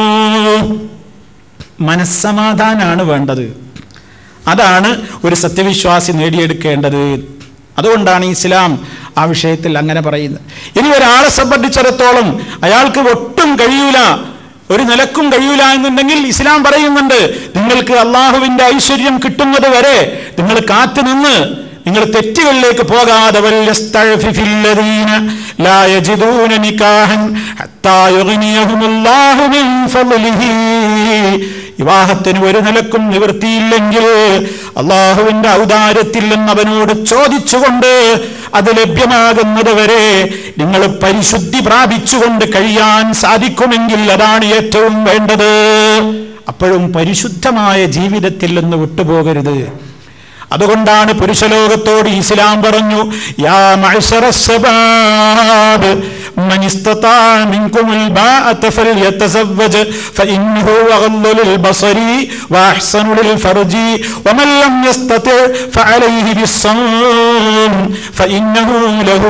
മനസ്സമാധാനാണ് വേണ്ടത് അതാണ് ഒരു സത്യവിശ്വാസി നേടിയെടുക്കേണ്ടത് അതുകൊണ്ടാണ് ഇസ്ലാം ആ വിഷയത്തിൽ അങ്ങനെ പറയുന്നത് ഇനി ഒരാളെ സംബന്ധിച്ചിടത്തോളം അയാൾക്ക് ഒട്ടും കഴിയൂല ഒരു നിലക്കും കഴിയൂല എന്നുണ്ടെങ്കിൽ ഇസ്ലാം പറയുന്നുണ്ട് നിങ്ങൾക്ക് അള്ളാഹുവിന്റെ ഐശ്വര്യം കിട്ടുന്നത് വരെ നിങ്ങൾ കാത്തു നിന്ന് നിങ്ങൾ തെറ്റുകളിലേക്ക് പോകാതെ വല്യസ്തഴഫിഫില്ലദീന ലാ യജിദൂന നികാഹൻ ഹത്താ യുഗ്നിയഹുമുല്ലാഹു മിൻ ഫളലിഹി വിവാഹത്തിന് ഒരു നിലക്കും നിവൃത്തിയില്ലെങ്കിൽ അള്ളാഹുവിന്റെ ഔദാര്യത്തിൽ നിന്ന് അവനോട് ചോദിച്ചുകൊണ്ട് അത് ലഭ്യമാകുന്നത് വരെ നിങ്ങൾ പരിശുദ്ധി പ്രാപിച്ചുകൊണ്ട് കഴിയാൻ സാധിക്കുമെങ്കിൽ അതാണ് ഏറ്റവും വേണ്ടത് അപ്പോഴും പരിശുദ്ധമായ ജീവിതത്തിൽ നിന്ന് വിട്ടുപോകരുത് അതുകൊണ്ടാണ് പുരുഷലോകത്തോട് ഇസ്ലാം പറഞ്ഞു യാ മഅ്ശറ ശബാബ് من استطاع منكم الباءة فليتزوج فإنه أغض للبصر وأحسن للفرج ومن لم يستطع فعليه بالصوم فإنه له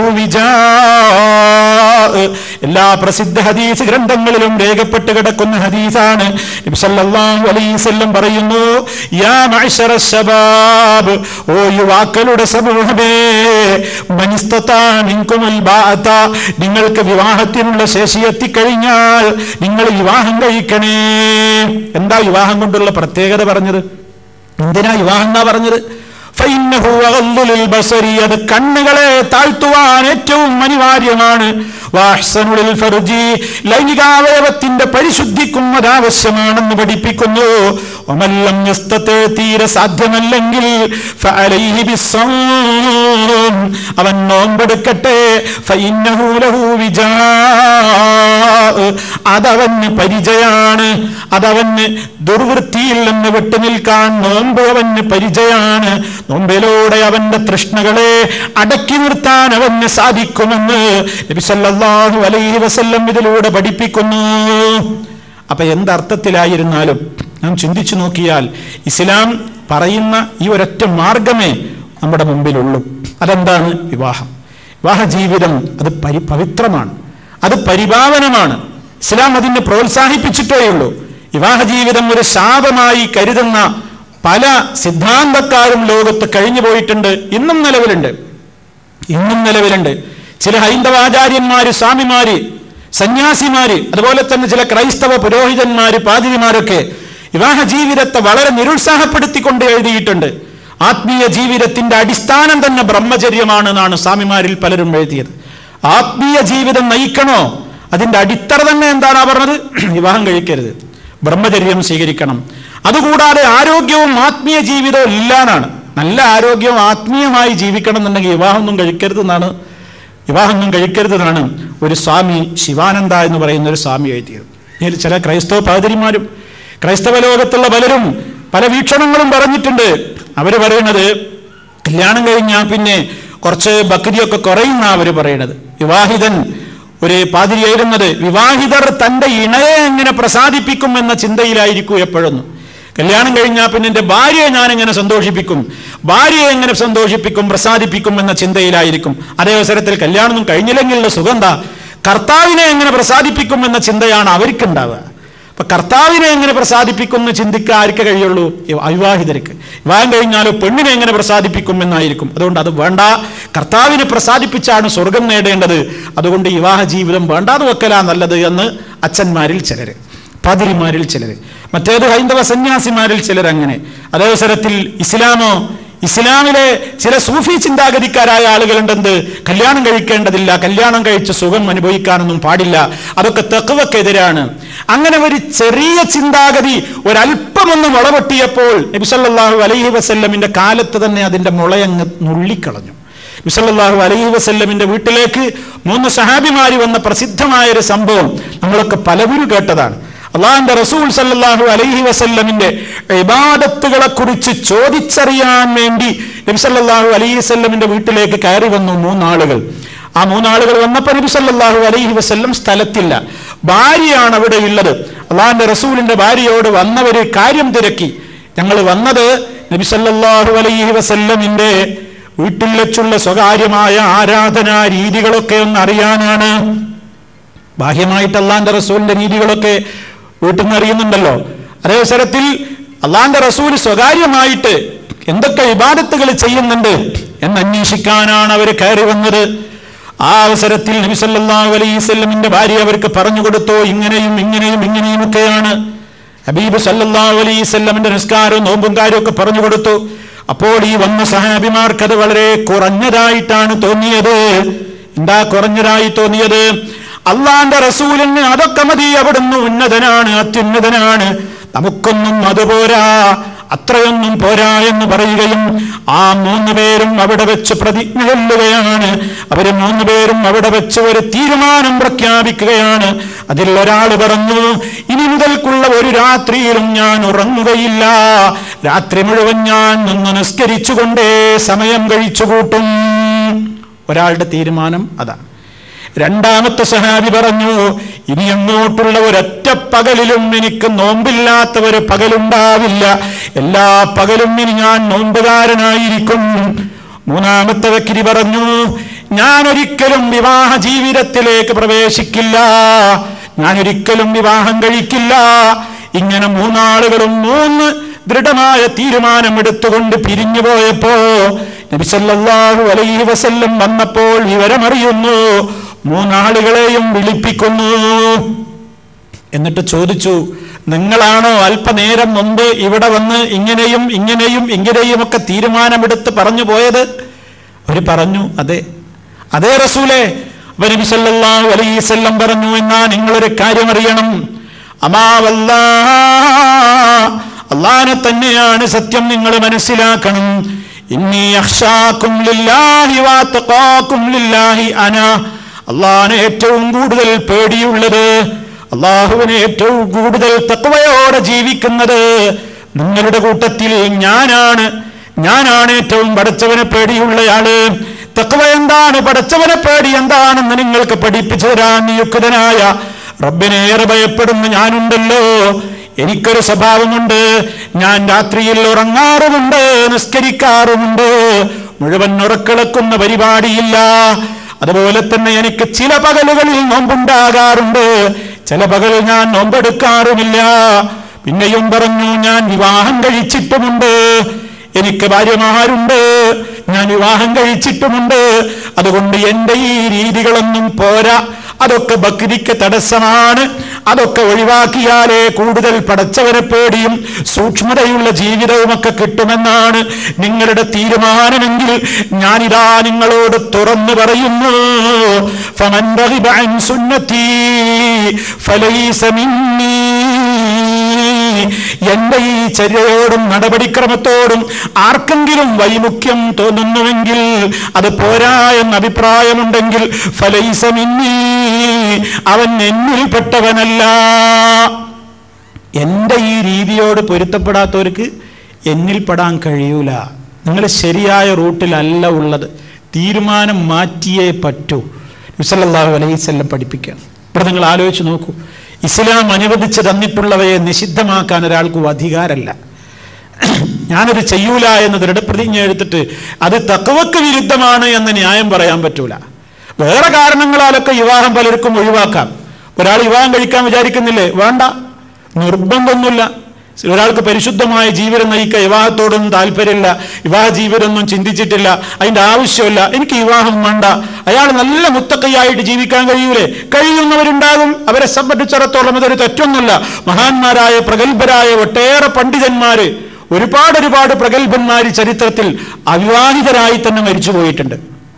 وجاء എല്ലാ പ്രസിദ്ധ ഹദീസ് ഗ്രന്ഥങ്ങളിലും രേഖപ്പെട്ട് കിടക്കുന്ന ഹദീസാണ് നബി സല്ലല്ലാഹു അലൈഹി വസല്ലം പറയുന്നു യാ മഅ്ശറ ശബാബ് ഓ യുവാക്കളുടെ സമൂഹമേ മനിസ്തതാ മിൻകുമുൽ ബാഅത നിങ്ങൾക്ക് വിവാഹത്തിനുള്ള ശേഷി എത്തിക്കഴിഞ്ഞാൽ നിങ്ങൾ വിവാഹം കഴിക്കണേ എന്താ വിവാഹം കൊണ്ടുള്ള പ്രത്യേകത പറഞ്ഞത് എന്തിനാ വിവാഹം എന്നാ പറഞ്ഞത് ഫൈന്നഹു അഗദ്ദു ലിൽ ബസരി അത് കണ്ണുകളെ താഴ്ത്തുവാൻ ഏറ്റവും അനിവാര്യമാണ് വാഹ്സനു ലിൽ ഫർജി ലൈംഗികാവയവത്തിന്റെ പരിശുദ്ധിക്കും അത് ആവശ്യമാണെന്ന് പഠിപ്പിക്കുന്നു ഒമല്ലം യസ്തത്തെ തീരെ സാധ്യമല്ലെങ്കിൽ ഫഅലൈഹി ബിസ്സൗം അവൻ നോമ്പെടുക്കട്ടെ ഫഇന്നഹു ലഹു വിജാ അതവന് പരിചയാണ് അതവന് ദുർവൃത്തിയിൽ നിന്ന് വിട്ടുനിൽക്കാൻ നോമ്പ് അവന് പരിചയാണ് നോമ്പിലൂടെ അവന്റെ തൃഷ്ണകളെ അടക്കി നിർത്താൻ അവന് സാധിക്കുമെന്ന് നബി സല്ലല്ലാഹു അലൈഹി വസല്ലം ഇതിലൂടെ പഠിപ്പിക്കുന്നു അപ്പൊ എന്തർത്ഥത്തിലായിരുന്നാലും നാം ചിന്തിച്ചു നോക്കിയാൽ ഇസ്ലാം പറയുന്ന ഈ ഒരൊറ്റ മാർഗമേ നമ്മുടെ മുമ്പിലുള്ളൂ അതെന്താണ് വിവാഹം വിവാഹ ജീവിതം അത് പരി പവിത്രമാണ് അത് പരിപാവനമാണ് ഇസ്ലാം അതിനെ പ്രോത്സാഹിപ്പിച്ചിട്ടേ ഉള്ളൂ വിവാഹ ജീവിതം ഒരു ശാപമായി കരുതുന്ന പല സിദ്ധാന്തക്കാരും ലോകത്ത് കഴിഞ്ഞു പോയിട്ടുണ്ട് ഇന്നും നിലവിലുണ്ട് ഇന്നും നിലവിലുണ്ട് ചില ഹൈന്ദവാചാര്യന്മാര് സ്വാമിമാര് സന്യാസിമാര് അതുപോലെ തന്നെ ചില ക്രൈസ്തവ പുരോഹിതന്മാര് പാതിരിമാരൊക്കെ വിവാഹ ജീവിതത്തെ വളരെ നിരുത്സാഹപ്പെടുത്തിക്കൊണ്ട് എഴുതിയിട്ടുണ്ട് ആത്മീയ ജീവിതത്തിന്റെ അടിസ്ഥാനം തന്നെ ബ്രഹ്മചര്യമാണ് എന്നാണ് സ്വാമിമാരിൽ പലരും എഴുതിയത് ആത്മീയ ജീവിതം നയിക്കണോ അതിന്റെ അടിത്തറ തന്നെ എന്താണ് പറഞ്ഞത് വിവാഹം കഴിക്കരുത് ബ്രഹ്മചര്യം സ്വീകരിക്കണം അതുകൂടാതെ ആരോഗ്യവും ആത്മീയ ജീവിതവും ഇല്ലാന്നാണ് നല്ല ആരോഗ്യവും ആത്മീയമായി ജീവിക്കണം എന്നുണ്ടെങ്കിൽ വിവാഹമൊന്നും കഴിക്കരുത് എന്നാണ് വിവാഹമൊന്നും കഴിക്കരുതെന്നാണ് ഒരു സ്വാമി ശിവാനന്ദ എന്ന് പറയുന്ന ഒരു സ്വാമി എഴുതിയത് ഇതിൽ ചില ക്രൈസ്തവ പാതിരിമാരും ക്രൈസ്തവ ലോകത്തുള്ള പലരും പല വീക്ഷണങ്ങളും പറഞ്ഞിട്ടുണ്ട് അവർ പറയുന്നത് കല്യാണം കഴിഞ്ഞാൽ പിന്നെ കുറച്ച് ബക്രിയൊക്കെ കുറയുന്ന അവർ പറയണത് വിവാഹിതൻ ഒരു പാതിരി എഴുതുന്നത് വിവാഹിതർ തന്റെ ഇണയെ എങ്ങനെ പ്രസാദിപ്പിക്കും എന്ന ചിന്തയിലായിരിക്കും എപ്പോഴൊന്നും കല്യാണം കഴിഞ്ഞാൽ പിന്നെ എൻ്റെ ഭാര്യയെ ഞാൻ എങ്ങനെ സന്തോഷിപ്പിക്കും ഭാര്യയെ എങ്ങനെ സന്തോഷിപ്പിക്കും പ്രസാദിപ്പിക്കും എന്ന ചിന്തയിലായിരിക്കും അതേ അവസരത്തിൽ കല്യാണമൊന്നും കഴിഞ്ഞില്ലെങ്കിലുള്ള സുഗന്ധ കർത്താവിനെ എങ്ങനെ പ്രസാദിപ്പിക്കും എന്ന ചിന്തയാണ് അവർക്കുണ്ടാവുക അപ്പൊ കർത്താവിനെ എങ്ങനെ പ്രസാദിപ്പിക്കും എന്ന് ചിന്തിക്കാൻ ആർക്ക് കഴിയുള്ളൂ ഈ അവിവാഹിതർക്ക് വിവാഹം കഴിഞ്ഞാലോ പെണ്ണിനെ എങ്ങനെ പ്രസാദിപ്പിക്കും എന്നായിരിക്കും അതുകൊണ്ട് അത് വേണ്ട കർത്താവിനെ പ്രസാദിപ്പിച്ചാണ് സ്വർഗം നേടേണ്ടത് അതുകൊണ്ട് വിവാഹ ജീവിതം വേണ്ടാന്ന് വെക്കലാ നല്ലത് എന്ന് അച്ഛന്മാരിൽ ചിലര് പാതിരിമാരിൽ ചിലര് മറ്റേത് ഹൈന്ദവ സന്യാസിമാരിൽ ചിലർ അങ്ങനെ അതവസരത്തിൽ ഇസ്ലാമോ ഇസ്ലാമിലെ ചില സൂഫി ചിന്താഗതിക്കാരായ ആളുകളുണ്ടെന്ത് കല്യാണം കഴിക്കേണ്ടതില്ല കല്യാണം കഴിച്ച് സുഖം അനുഭവിക്കാനൊന്നും പാടില്ല അതൊക്കെ തെക്കുവക്കെതിരാണ് അങ്ങനെ ഒരു ചെറിയ ചിന്താഗതി ഒരല്പമൊന്ന് മുളപൊട്ടിയപ്പോൾ നബിസല്ലാഹു അലൈഹി വസല്ലമിന്റെ കാലത്ത് തന്നെ അതിന്റെ മുളയങ്ങ് നുള്ളിക്കളഞ്ഞു വിസല്ലാഹു അലൈഹി വസല്ലമിന്റെ വീട്ടിലേക്ക് മൂന്ന് സഹാബിമാരി വന്ന പ്രസിദ്ധമായ ഒരു സംഭവം നമ്മളൊക്കെ പലവരും കേട്ടതാണ് അള്ളാഹിന്റെ റസൂൽ സല്ലല്ലാഹു അലൈഹി വസല്ലമിന്റെ ഇബാദത്തുകളെ കുറിച്ച് ചോദിച്ചറിയാൻ വേണ്ടി നബി സല്ലല്ലാഹു അലൈഹി വസല്ലമിന്റെ വീട്ടിലേക്ക് കയറി വന്നു മൂന്നാളുകൾ ആ മൂന്നാളുകൾ വന്നപ്പോൾ നബി സല്ലല്ലാഹു അലൈഹി വസല്ലം സ്ഥലത്തില്ല ഭാര്യയാണ് അവിടെ ഉള്ളത് അള്ളാഹിന്റെ റസൂലിന്റെ ഭാര്യയോട് വന്നവര് കാര്യം തിരക്കി ഞങ്ങൾ വന്നത് നബി സല്ലല്ലാഹു അലൈഹി വസല്ലമിന്റെ വീട്ടിൽ വെച്ചുള്ള സ്വകാര്യമായ ആരാധനാ രീതികളൊക്കെ ഒന്ന് അറിയാനാണ് ബാഹ്യമായിട്ട് അള്ളാന്റെ റസൂലിന്റെ രീതികളൊക്കെ വീട്ടിൽ നിന്ന് അറിയുന്നുണ്ടല്ലോ അതേ അവസരത്തിൽ അള്ളാന്റെ റസൂൽ സ്വകാര്യമായിട്ട് എന്തൊക്കെ വിവാദത്തുകൾ ചെയ്യുന്നുണ്ട് എന്ന് അന്വേഷിക്കാനാണ് അവർ കയറി വന്നത് ആ അവസരത്തിൽ നബി സല്ലല്ലാഹു അലൈഹി വസല്ലമിന്റെ ഭാര്യ അവർക്ക് പറഞ്ഞു കൊടുത്തു ഇങ്ങനെയും ഇങ്ങനെയും ഇങ്ങനെയും ഒക്കെയാണ് ഹബീബ് സല്ലല്ലാഹു അലൈഹി വസല്ലമിന്റെ നിസ്കാരവും നോമ്പും കാര്യമൊക്കെ പറഞ്ഞു കൊടുത്തു അപ്പോൾ ഈ വന്ന സഹാബിമാർക്ക് അത് വളരെ കുറഞ്ഞതായിട്ടാണ് തോന്നിയത് എന്താ കുറഞ്ഞതായി തോന്നിയത് അള്ളാന്റെ റസൂലിന് അതൊക്കെ മതി അവിടുന്ന് ഉന്നതനാണ് അത്യുന്നതനാണ് നമുക്കൊന്നും അതുപോരാ അത്രയൊന്നും പോരാ എന്ന് പറയുകയും ആ മൂന്ന് പേരും അവിടെ വെച്ച് പ്രതിജ്ഞ ചൊല്ലുകയാണ് അവര് മൂന്ന് പേരും അവിടെ വെച്ച് ഒരു തീരുമാനം പ്രഖ്യാപിക്കുകയാണ് അതിൽ ഒരാൾ പറഞ്ഞു ഇനി മുതൽക്കുള്ള ഒരു രാത്രിയിലും ഞാൻ ഉറങ്ങുകയില്ല രാത്രി മുഴുവൻ ഞാൻ നിന്ന് നിസ്കരിച്ചുകൊണ്ടേ സമയം കഴിച്ചു കൂട്ടും ഒരാളുടെ തീരുമാനം അതാണ് രണ്ടാമത്തെ സഹാബി പറഞ്ഞു ഇനി അങ്ങോട്ടുള്ള ഒരൊറ്റ പകലിലും എനിക്ക് നോമ്പില്ലാത്ത ഒരു പകലുണ്ടാവില്ല എല്ലാ പകലും ഇനി ഞാൻ നോമ്പുകാരനായിരിക്കും മൂന്നാമത്തെ വ്യക്തി പറഞ്ഞു ഞാൻ ഒരിക്കലും വിവാഹ ജീവിതത്തിലേക്ക് പ്രവേശിക്കില്ല ഞാൻ ഒരിക്കലും വിവാഹം കഴിക്കില്ല ഇങ്ങനെ മൂന്നാളുകളും മൂന്ന് ദൃഢമായ തീരുമാനമെടുത്തുകൊണ്ട് പിരിഞ്ഞു പോയപ്പോ നബിസല്ലാഹു അലൈഹി വസല്ലം വന്നപ്പോൾ വിവരമറിയുന്നു മൂന്നാളുകളെയും വിളിപ്പിക്കുന്നു എന്നിട്ട് ചോദിച്ചു നിങ്ങളാണോ അല്പനേരം മുമ്പ് ഇവിടെ വന്ന് ഇങ്ങനെയും ഇങ്ങനെയും ഇങ്ങനെയും ഒക്കെ തീരുമാനമെടുത്ത് പറഞ്ഞു പോയത് അവര് പറഞ്ഞു അതെ അതേ റസൂലെ അപ്പൊ നബി സല്ലല്ലാഹു അലൈഹി വസല്ലം പറഞ്ഞു എന്നാ നിങ്ങളൊരു കാര്യം അറിയണം അമാവല്ലാ അള്ളാനെ തന്നെയാണ് സത്യം നിങ്ങൾ മനസ്സിലാക്കണം ഇന്നി അഖ്ഷാക്കും ലില്ലാഹി വാത്തഖാക്കും ലില്ലാഹി അന അള്ളാനെ ഏറ്റവും കൂടുതൽ പേടിയുള്ളത് അള്ളാഹുവിനെ ഏറ്റവും കൂടുതൽ തക്വയോടെ ജീവിക്കുന്നത് നിങ്ങളുടെ കൂട്ടത്തിൽ ഞാനാണ് ഞാനാണ് ഏറ്റവും പടച്ചവനെ പേടിയുള്ളയാള് തക്വ എന്താണ് പടച്ചവനെ പേടി എന്താണെന്ന് നിങ്ങൾക്ക് പഠിപ്പിച്ചു തരാൻ നിയുക്തനായ റബ്ബിനെ ഏറെ ഭയപ്പെടുന്ന ഞാനുണ്ടല്ലോ എനിക്കൊരു സ്വഭാവമുണ്ട് ഞാൻ രാത്രിയിൽ ഉറങ്ങാറുമുണ്ട് നിസ്കരിക്കാറുമുണ്ട് മുഴുവൻ ഉറക്കിളക്കുന്ന പരിപാടിയില്ല അതുപോലെ തന്നെ എനിക്ക് ചില പകലുകളിൽ നോമ്പുണ്ടാകാറുണ്ട് ചില പകൽ ഞാൻ നോമ്പെടുക്കാറുമില്ല പിന്നെയും പറഞ്ഞു ഞാൻ വിവാഹം കഴിച്ചിട്ടുമുണ്ട് എനിക്ക് ഭാര്യമാരുണ്ട് ഞാൻ വിവാഹം കഴിച്ചിട്ടുമുണ്ട് അതുകൊണ്ട് എൻ്റെ ഈ രീതികളൊന്നും പോരാ അതൊക്കെ ബക്രിക്ക് തടസ്സമാണ് അതൊക്കെ ഒഴിവാക്കിയാലേ കൂടുതൽ പടച്ചവനെ പേടിയും സൂക്ഷ്മതയുള്ള ജീവിതവുമൊക്കെ കിട്ടുമെന്നാണ് നിങ്ങളുടെ തീരുമാനമെങ്കിൽ ഞാനിതാ നിങ്ങളോട് തുറന്നു പറയുന്നു ഫമൻ റഗിബ അൻ സുന്നത്തി ഫലൈസ മിന്നീ എന്റെ ഈ ചര്യയോടും നടപടിക്രമത്തോടും ആർക്കെങ്കിലും വൈമുഖ്യം തോന്നുന്നുവെങ്കിൽ അത് പോരാ എന്ന അഭിപ്രായമുണ്ടെങ്കിൽ ഫലൈസമിന്നി അവൻ എന്നിൽപ്പെട്ടവനല്ല എന്റെ ഈ രീതിയോട് പൊരുത്തപ്പെടാത്തവർക്ക് എന്നിൽപ്പെടാൻ കഴിയൂല നിങ്ങൾ ശരിയായ റൂട്ടിലല്ല ഉള്ളത് തീരുമാനം മാറ്റിയേ പറ്റൂ വിസലല്ലാഹു അലൈവല്ലം പഠിപ്പിക്കുകയാണ് ഇവിടെ നിങ്ങൾ ആലോചിച്ച് നോക്കൂ ഇസ്ലാം അനുവദിച്ച് തന്നിട്ടുള്ളവയെ നിഷിദ്ധമാക്കാൻ ഒരാൾക്കും അധികാരമല്ല ഞാനത് ചെയ്യൂല എന്ന് ദൃഢപ്രതിജ്ഞ എടുത്തിട്ട് അത് തക്കവക്ക് വിരുദ്ധമാണ് എന്ന് ന്യായം പറയാൻ പറ്റൂല വേറെ കാരണങ്ങളാലൊക്കെ വിവാഹം പലർക്കും ഒഴിവാക്കാം ഒരാൾ വിവാഹം കഴിക്കാൻ വിചാരിക്കുന്നില്ലേ വേണ്ട നിർബന്ധമൊന്നുമില്ല ഒരാൾക്ക് പരിശുദ്ധമായ ജീവിതം നയിക്കുക വിവാഹത്തോടൊന്നും താല്പര്യമില്ല വിവാഹ ജീവിതമൊന്നും ചിന്തിച്ചിട്ടില്ല അതിന്റെ ആവശ്യമില്ല എനിക്ക് വിവാഹം വേണ്ട അയാൾ നല്ല മുത്തക്കൈയായിട്ട് ജീവിക്കാൻ കഴിയൂലേ കഴിയുന്നവരുണ്ടാകും അവരെ സംബന്ധിച്ചിടത്തോളം അതൊരു തെറ്റൊന്നുമല്ല മഹാന്മാരായ പ്രഗത്ഭരായ ഒട്ടേറെ പണ്ഡിതന്മാര് ഒരുപാട് ഒരുപാട് പ്രഗത്ഭന്മാർ ചരിത്രത്തിൽ അവിവാഹിതരായി തന്നെ മരിച്ചു പോയിട്ടുണ്ട്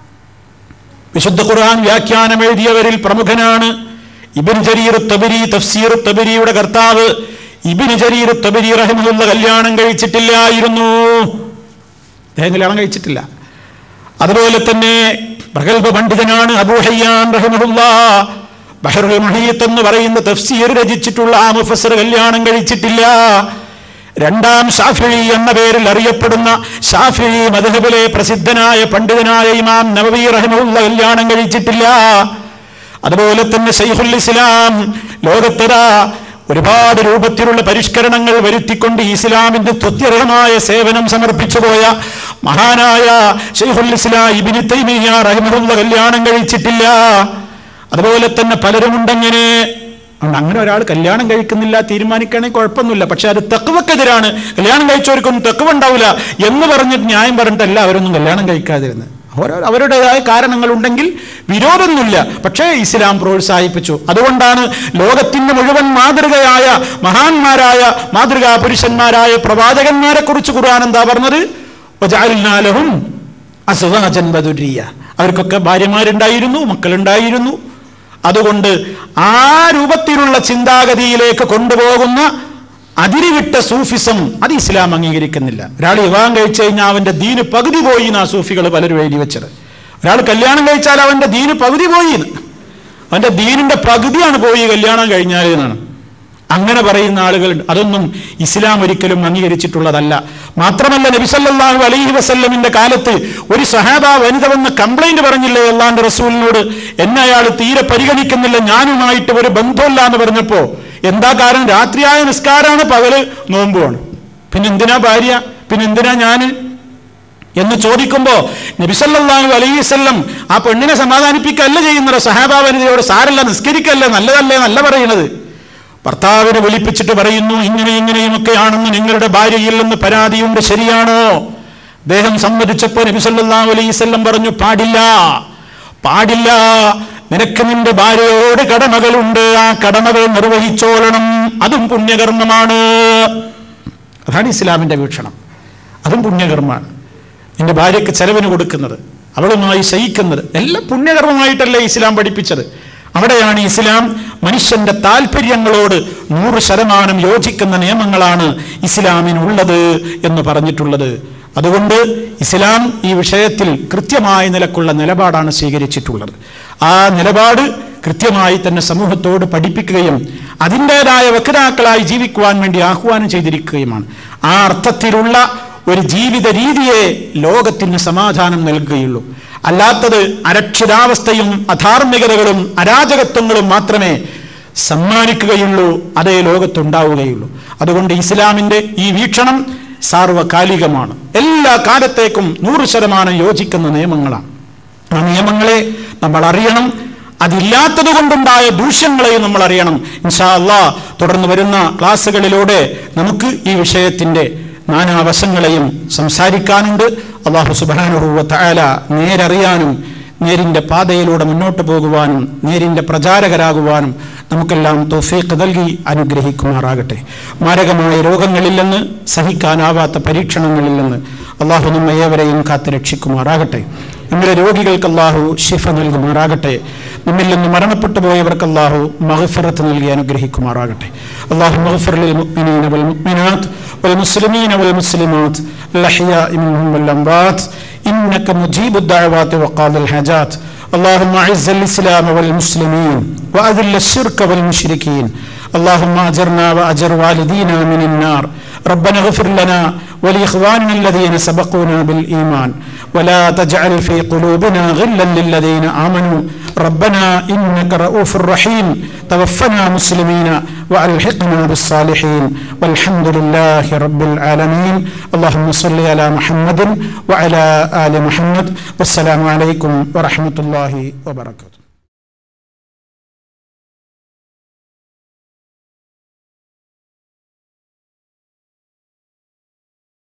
വിശുദ്ധ ഖുർആൻ വ്യാഖ്യാനം എഴുതിയവരിൽ പ്രമുഖനാണ് ഇബിൻ ജരീർ തബരി തഫ്സീർ തബരിയുടെ കർത്താവ് ഇബിൻ ജരീർ തബരി റഹിമുള്ള കല്യാണം കഴിച്ചിട്ടില്ലായിരുന്നു അദ്ദേഹം കല്യാണം കഴിച്ചിട്ടില്ല അതുപോലെ തന്നെ പ്രഗത്ഭ പണ്ഡിതനാണ് അബൂ ഹയ്യാൻ റഹിമുല്ല ബഹറുൽ മഹീത്ത് എന്ന് പറയുന്ന തഫ്സീർ രചിച്ചിട്ടുള്ള ആ മുഫസർ കല്യാണം കഴിച്ചിട്ടില്ല രണ്ടാം ഷാഫിഴി എന്ന പേരിൽ അറിയപ്പെടുന്ന ഷാഫിഴി മധുഹബിലെ പ്രസിദ്ധനായ പണ്ഡിതനായ ഇമാം നബവി റഹിമുള്ള കല്യാണം കഴിച്ചിട്ടില്ല അതുപോലെ തന്നെ ഷെയ്ഖുൽ ഇസ്ലാം ലോകത്തര ഒരുപാട് രൂപത്തിലുള്ള പരിഷ്കരണങ്ങൾ വരുത്തിക്കൊണ്ട് ഇസ്ലാമിന്റെ തുത്യർഹമായ സേവനം സമർപ്പിച്ചു പോയ മഹാനായ ഷെയ്ഖുൽ ഇസ്ലാം ഇബിന് തൈമിയ റഹിമുള്ള കല്യാണം കഴിച്ചിട്ടില്ല അതുപോലെ തന്നെ പലരുമുണ്ടങ്ങനെ അതുകൊണ്ട് അങ്ങനെ ഒരാൾ കല്യാണം കഴിക്കുന്നില്ല തീരുമാനിക്കുകയാണെങ്കിൽ കുഴപ്പമൊന്നുമില്ല പക്ഷെ അത് തെക്കുവക്കെതിരാണ് കല്യാണം കഴിച്ചവർക്കൊന്നും തെക്കുവ ഉണ്ടാവില്ല എന്ന് പറഞ്ഞിട്ട് ന്യായം പറഞ്ഞിട്ടല്ല അവരൊന്നും കല്യാണം കഴിക്കാതിരുന്നത് ഓരോ അവരുടേതായ കാരണങ്ങളുണ്ടെങ്കിൽ വിരോധമൊന്നുമില്ല പക്ഷേ ഇസ്ലാം പ്രോത്സാഹിപ്പിച്ചു അതുകൊണ്ടാണ് ലോകത്തിന്റെ മുഴുവൻ മാതൃകയായ മഹാന്മാരായ മാതൃകാ പുരുഷന്മാരായ പ്രവാചകന്മാരെ കുറിച്ച് ഖുർആൻ എന്താ പറഞ്ഞത് വജഅൽനാലഹും അസ്വാജൻ ബദുരിയ അവർക്കൊക്കെ ഭാര്യമാരുണ്ടായിരുന്നു മക്കളുണ്ടായിരുന്നു അതുകൊണ്ട് ആ രൂപത്തിലുള്ള ചിന്താഗതിയിലേക്ക് കൊണ്ടുപോകുന്ന അതിരുവിട്ട സൂഫിസം അത് ഇസ്ലാം അംഗീകരിക്കുന്നില്ല ഒരാൾ വിവാഹം കഴിച്ചു കഴിഞ്ഞാൽ അവന്റെ ദീന് പകുതി പോയി എന്നാ സൂഫികൾ പലരും എഴുതി വെച്ചത് ഒരാൾ കല്യാണം കഴിച്ചാൽ അവന്റെ ദീന് പകുതി പോയി എന്ന്. അവന്റെ ദീനിന്റെ പകുതിയാണ് പോയി കല്യാണം കഴിഞ്ഞാൽ എന്നാണ് അങ്ങനെ പറയുന്ന ആളുകളുണ്ട് അതൊന്നും ഇസ്ലാം ഒരിക്കലും അംഗീകരിച്ചിട്ടുള്ളതല്ല മാത്രമല്ല നബിസല്ലാഹു അലൈഹി വസല്ലമിന്റെ കാലത്ത് ഒരു സഹാബ വനിത വന്ന് കംപ്ലൈന്റ് പറഞ്ഞില്ലേ അള്ളാന്റെ റസൂലിനോട് എന്നെ അയാൾ തീരെ പരിഗണിക്കുന്നില്ല ഞാനുമായിട്ട് ഒരു ബന്ധമില്ല എന്ന് പറഞ്ഞപ്പോ എന്താ കാരണം രാത്രിയായ നിസ്കാരമാണ് പകല് നോമ്പുമാണ് പിന്നെ എന്തിനാ ഭാര്യ പിന്നെ എന്തിനാ ഞാന് എന്ന് ചോദിക്കുമ്പോ നബിസല്ലാഹു അലൈവല്ലം ആ പെണ്ണിനെ സമാധാനിപ്പിക്കല്ല ചെയ്യുന്നത് സഹാബാ വനിതയോട് സാരല്ല നിസ്കരിക്കല്ല നല്ലതല്ലേ നല്ല പറയണത് ഭർത്താവിനെ വിളിപ്പിച്ചിട്ട് പറയുന്നു ഇങ്ങനെ ഇങ്ങനെയുമൊക്കെയാണെന്ന് നിങ്ങളുടെ ഭാര്യയിൽ നിന്ന് പരാതിയുണ്ട് ശരിയാണോ അദ്ദേഹം സമ്മതിച്ചപ്പോൾ നബി സല്ലല്ലാഹു അലൈഹി വസല്ലം പറഞ്ഞു പാടില്ല പാടില്ല നിനക്ക് നിന്റെ ഭാര്യയോട് കടമകളുണ്ട് ആ കടമകൾ നിർവഹിച്ചോളണം അതും പുണ്യകർമ്മമാണ് അതാണ് ഇസ്ലാമിന്റെ വീക്ഷണം അതും പുണ്യകർമ്മമാണ് നിന്റെ ഭാര്യയ്ക്ക് ചെലവിന് കൊടുക്കുന്നത് അവളുമായി ശയിക്കുന്നത് എല്ലാം പുണ്യകർമ്മമായിട്ടല്ലേ ഇസ്ലാം പഠിപ്പിച്ചത് അവിടെയാണ് ഇസ്ലാം മനുഷ്യന്റെ താല്പര്യങ്ങളോട് നൂറ് ശതമാനം യോജിക്കുന്ന നിയമങ്ങളാണ് ഇസ്ലാമിനുള്ളത് എന്ന് പറഞ്ഞിട്ടുള്ളത് അതുകൊണ്ട് ഇസ്ലാം ഈ വിഷയത്തിൽ കൃത്യമായ നിലക്കുള്ള നിലപാടാണ് സ്വീകരിച്ചിട്ടുള്ളത് ആ നിലപാട് കൃത്യമായി തന്നെ സമൂഹത്തോട് പഠിപ്പിക്കുകയും അതിൻ്റെതായ വക്താക്കളായി ജീവിക്കുവാൻ വേണ്ടി ആഹ്വാനം ചെയ്തിരിക്കുകയുമാണ് ആ അർത്ഥത്തിലുള്ള ഒരു ജീവിത രീതിയെ ലോകത്തിന് സമാധാനം നൽകുകയുള്ളൂ അല്ലാത്തത് അരക്ഷിതാവസ്ഥയും അധാർമികതകളും അരാജകത്വങ്ങളും മാത്രമേ സമ്മാനിക്കുകയുള്ളൂ അതേ ലോകത്തുണ്ടാവുകയുള്ളൂ അതുകൊണ്ട് ഇസ്ലാമിന്റെ ഈ വീക്ഷണം സാർവകാലികമാണ് എല്ലാ കാലത്തേക്കും നൂറ് ശതമാനം യോജിക്കുന്ന നിയമങ്ങളാണ് ആ നിയമങ്ങളെ നമ്മൾ അറിയണം അതില്ലാത്തത് കൊണ്ടുണ്ടായ ദൂഷ്യങ്ങളെയും നമ്മൾ അറിയണം ഇൻഷാ അള്ളാ തുടർന്ന് വരുന്ന ക്ലാസ്സുകളിലൂടെ നമുക്ക് ഈ വിഷയത്തിന്റെ നാനാവശങ്ങളെയും സംസാരിക്കാനുണ്ട് അള്ളാഹു സുബാനുഹൂവ തആല നേരറിയാനും നേരിന്റെ പാതയിലൂടെ മുന്നോട്ട് പോകുവാനും നേരിന്റെ പ്രചാരകരാകുവാനും നമുക്കെല്ലാം തൗഫീഖ് നൽകി അനുഗ്രഹിക്കുമാറാകട്ടെ മാരകമായ രോഗങ്ങളിൽ നിന്ന് സഹിക്കാനാവാത്ത പരീക്ഷണങ്ങളിൽ നിന്ന് അള്ളാഹു നമ്മെ ഏവരെയും കാത്തു രക്ഷിക്കുമാറാകട്ടെ നമ്മുടെ രോഗികൾക്ക് അള്ളാഹു ഷിഫ നൽകുമാറാകട്ടെ നമ്മിൽ നിന്ന് മരണപ്പെട്ടു പോയവർക്ക് അള്ളാഹു മഹഫിറത്ത് നൽകി അനുഗ്രഹിക്കുമാറാകട്ടെ അള്ളാഹു മഹഫിറിൽ മുഅ്മിനീന വൽ മുഅ്മിനാത്ത് വൽ മുസ്ലിമീന വൽ മുസ്ലിമാത്ത് الأحياء منهم والأموات إنك مجيب الدعوات وقاضي الحاجات اللهم أعز الإسلام والمسلمين وأذل الشرك والمشركين اللهم أجرنا وأجر والدينا من النار ربنا اغفر لنا ولإخواننا الذين سبقونا بالإيمان ولا تجعل في قلوبنا غلا للذين آمنوا ربنا إنك رؤوف رحيم توفنا مسلمين وألحقنا بالصالحين والحمد لله رب العالمين اللهم صل على محمد وعلى آل محمد والسلام عليكم ورحمة الله وبركاته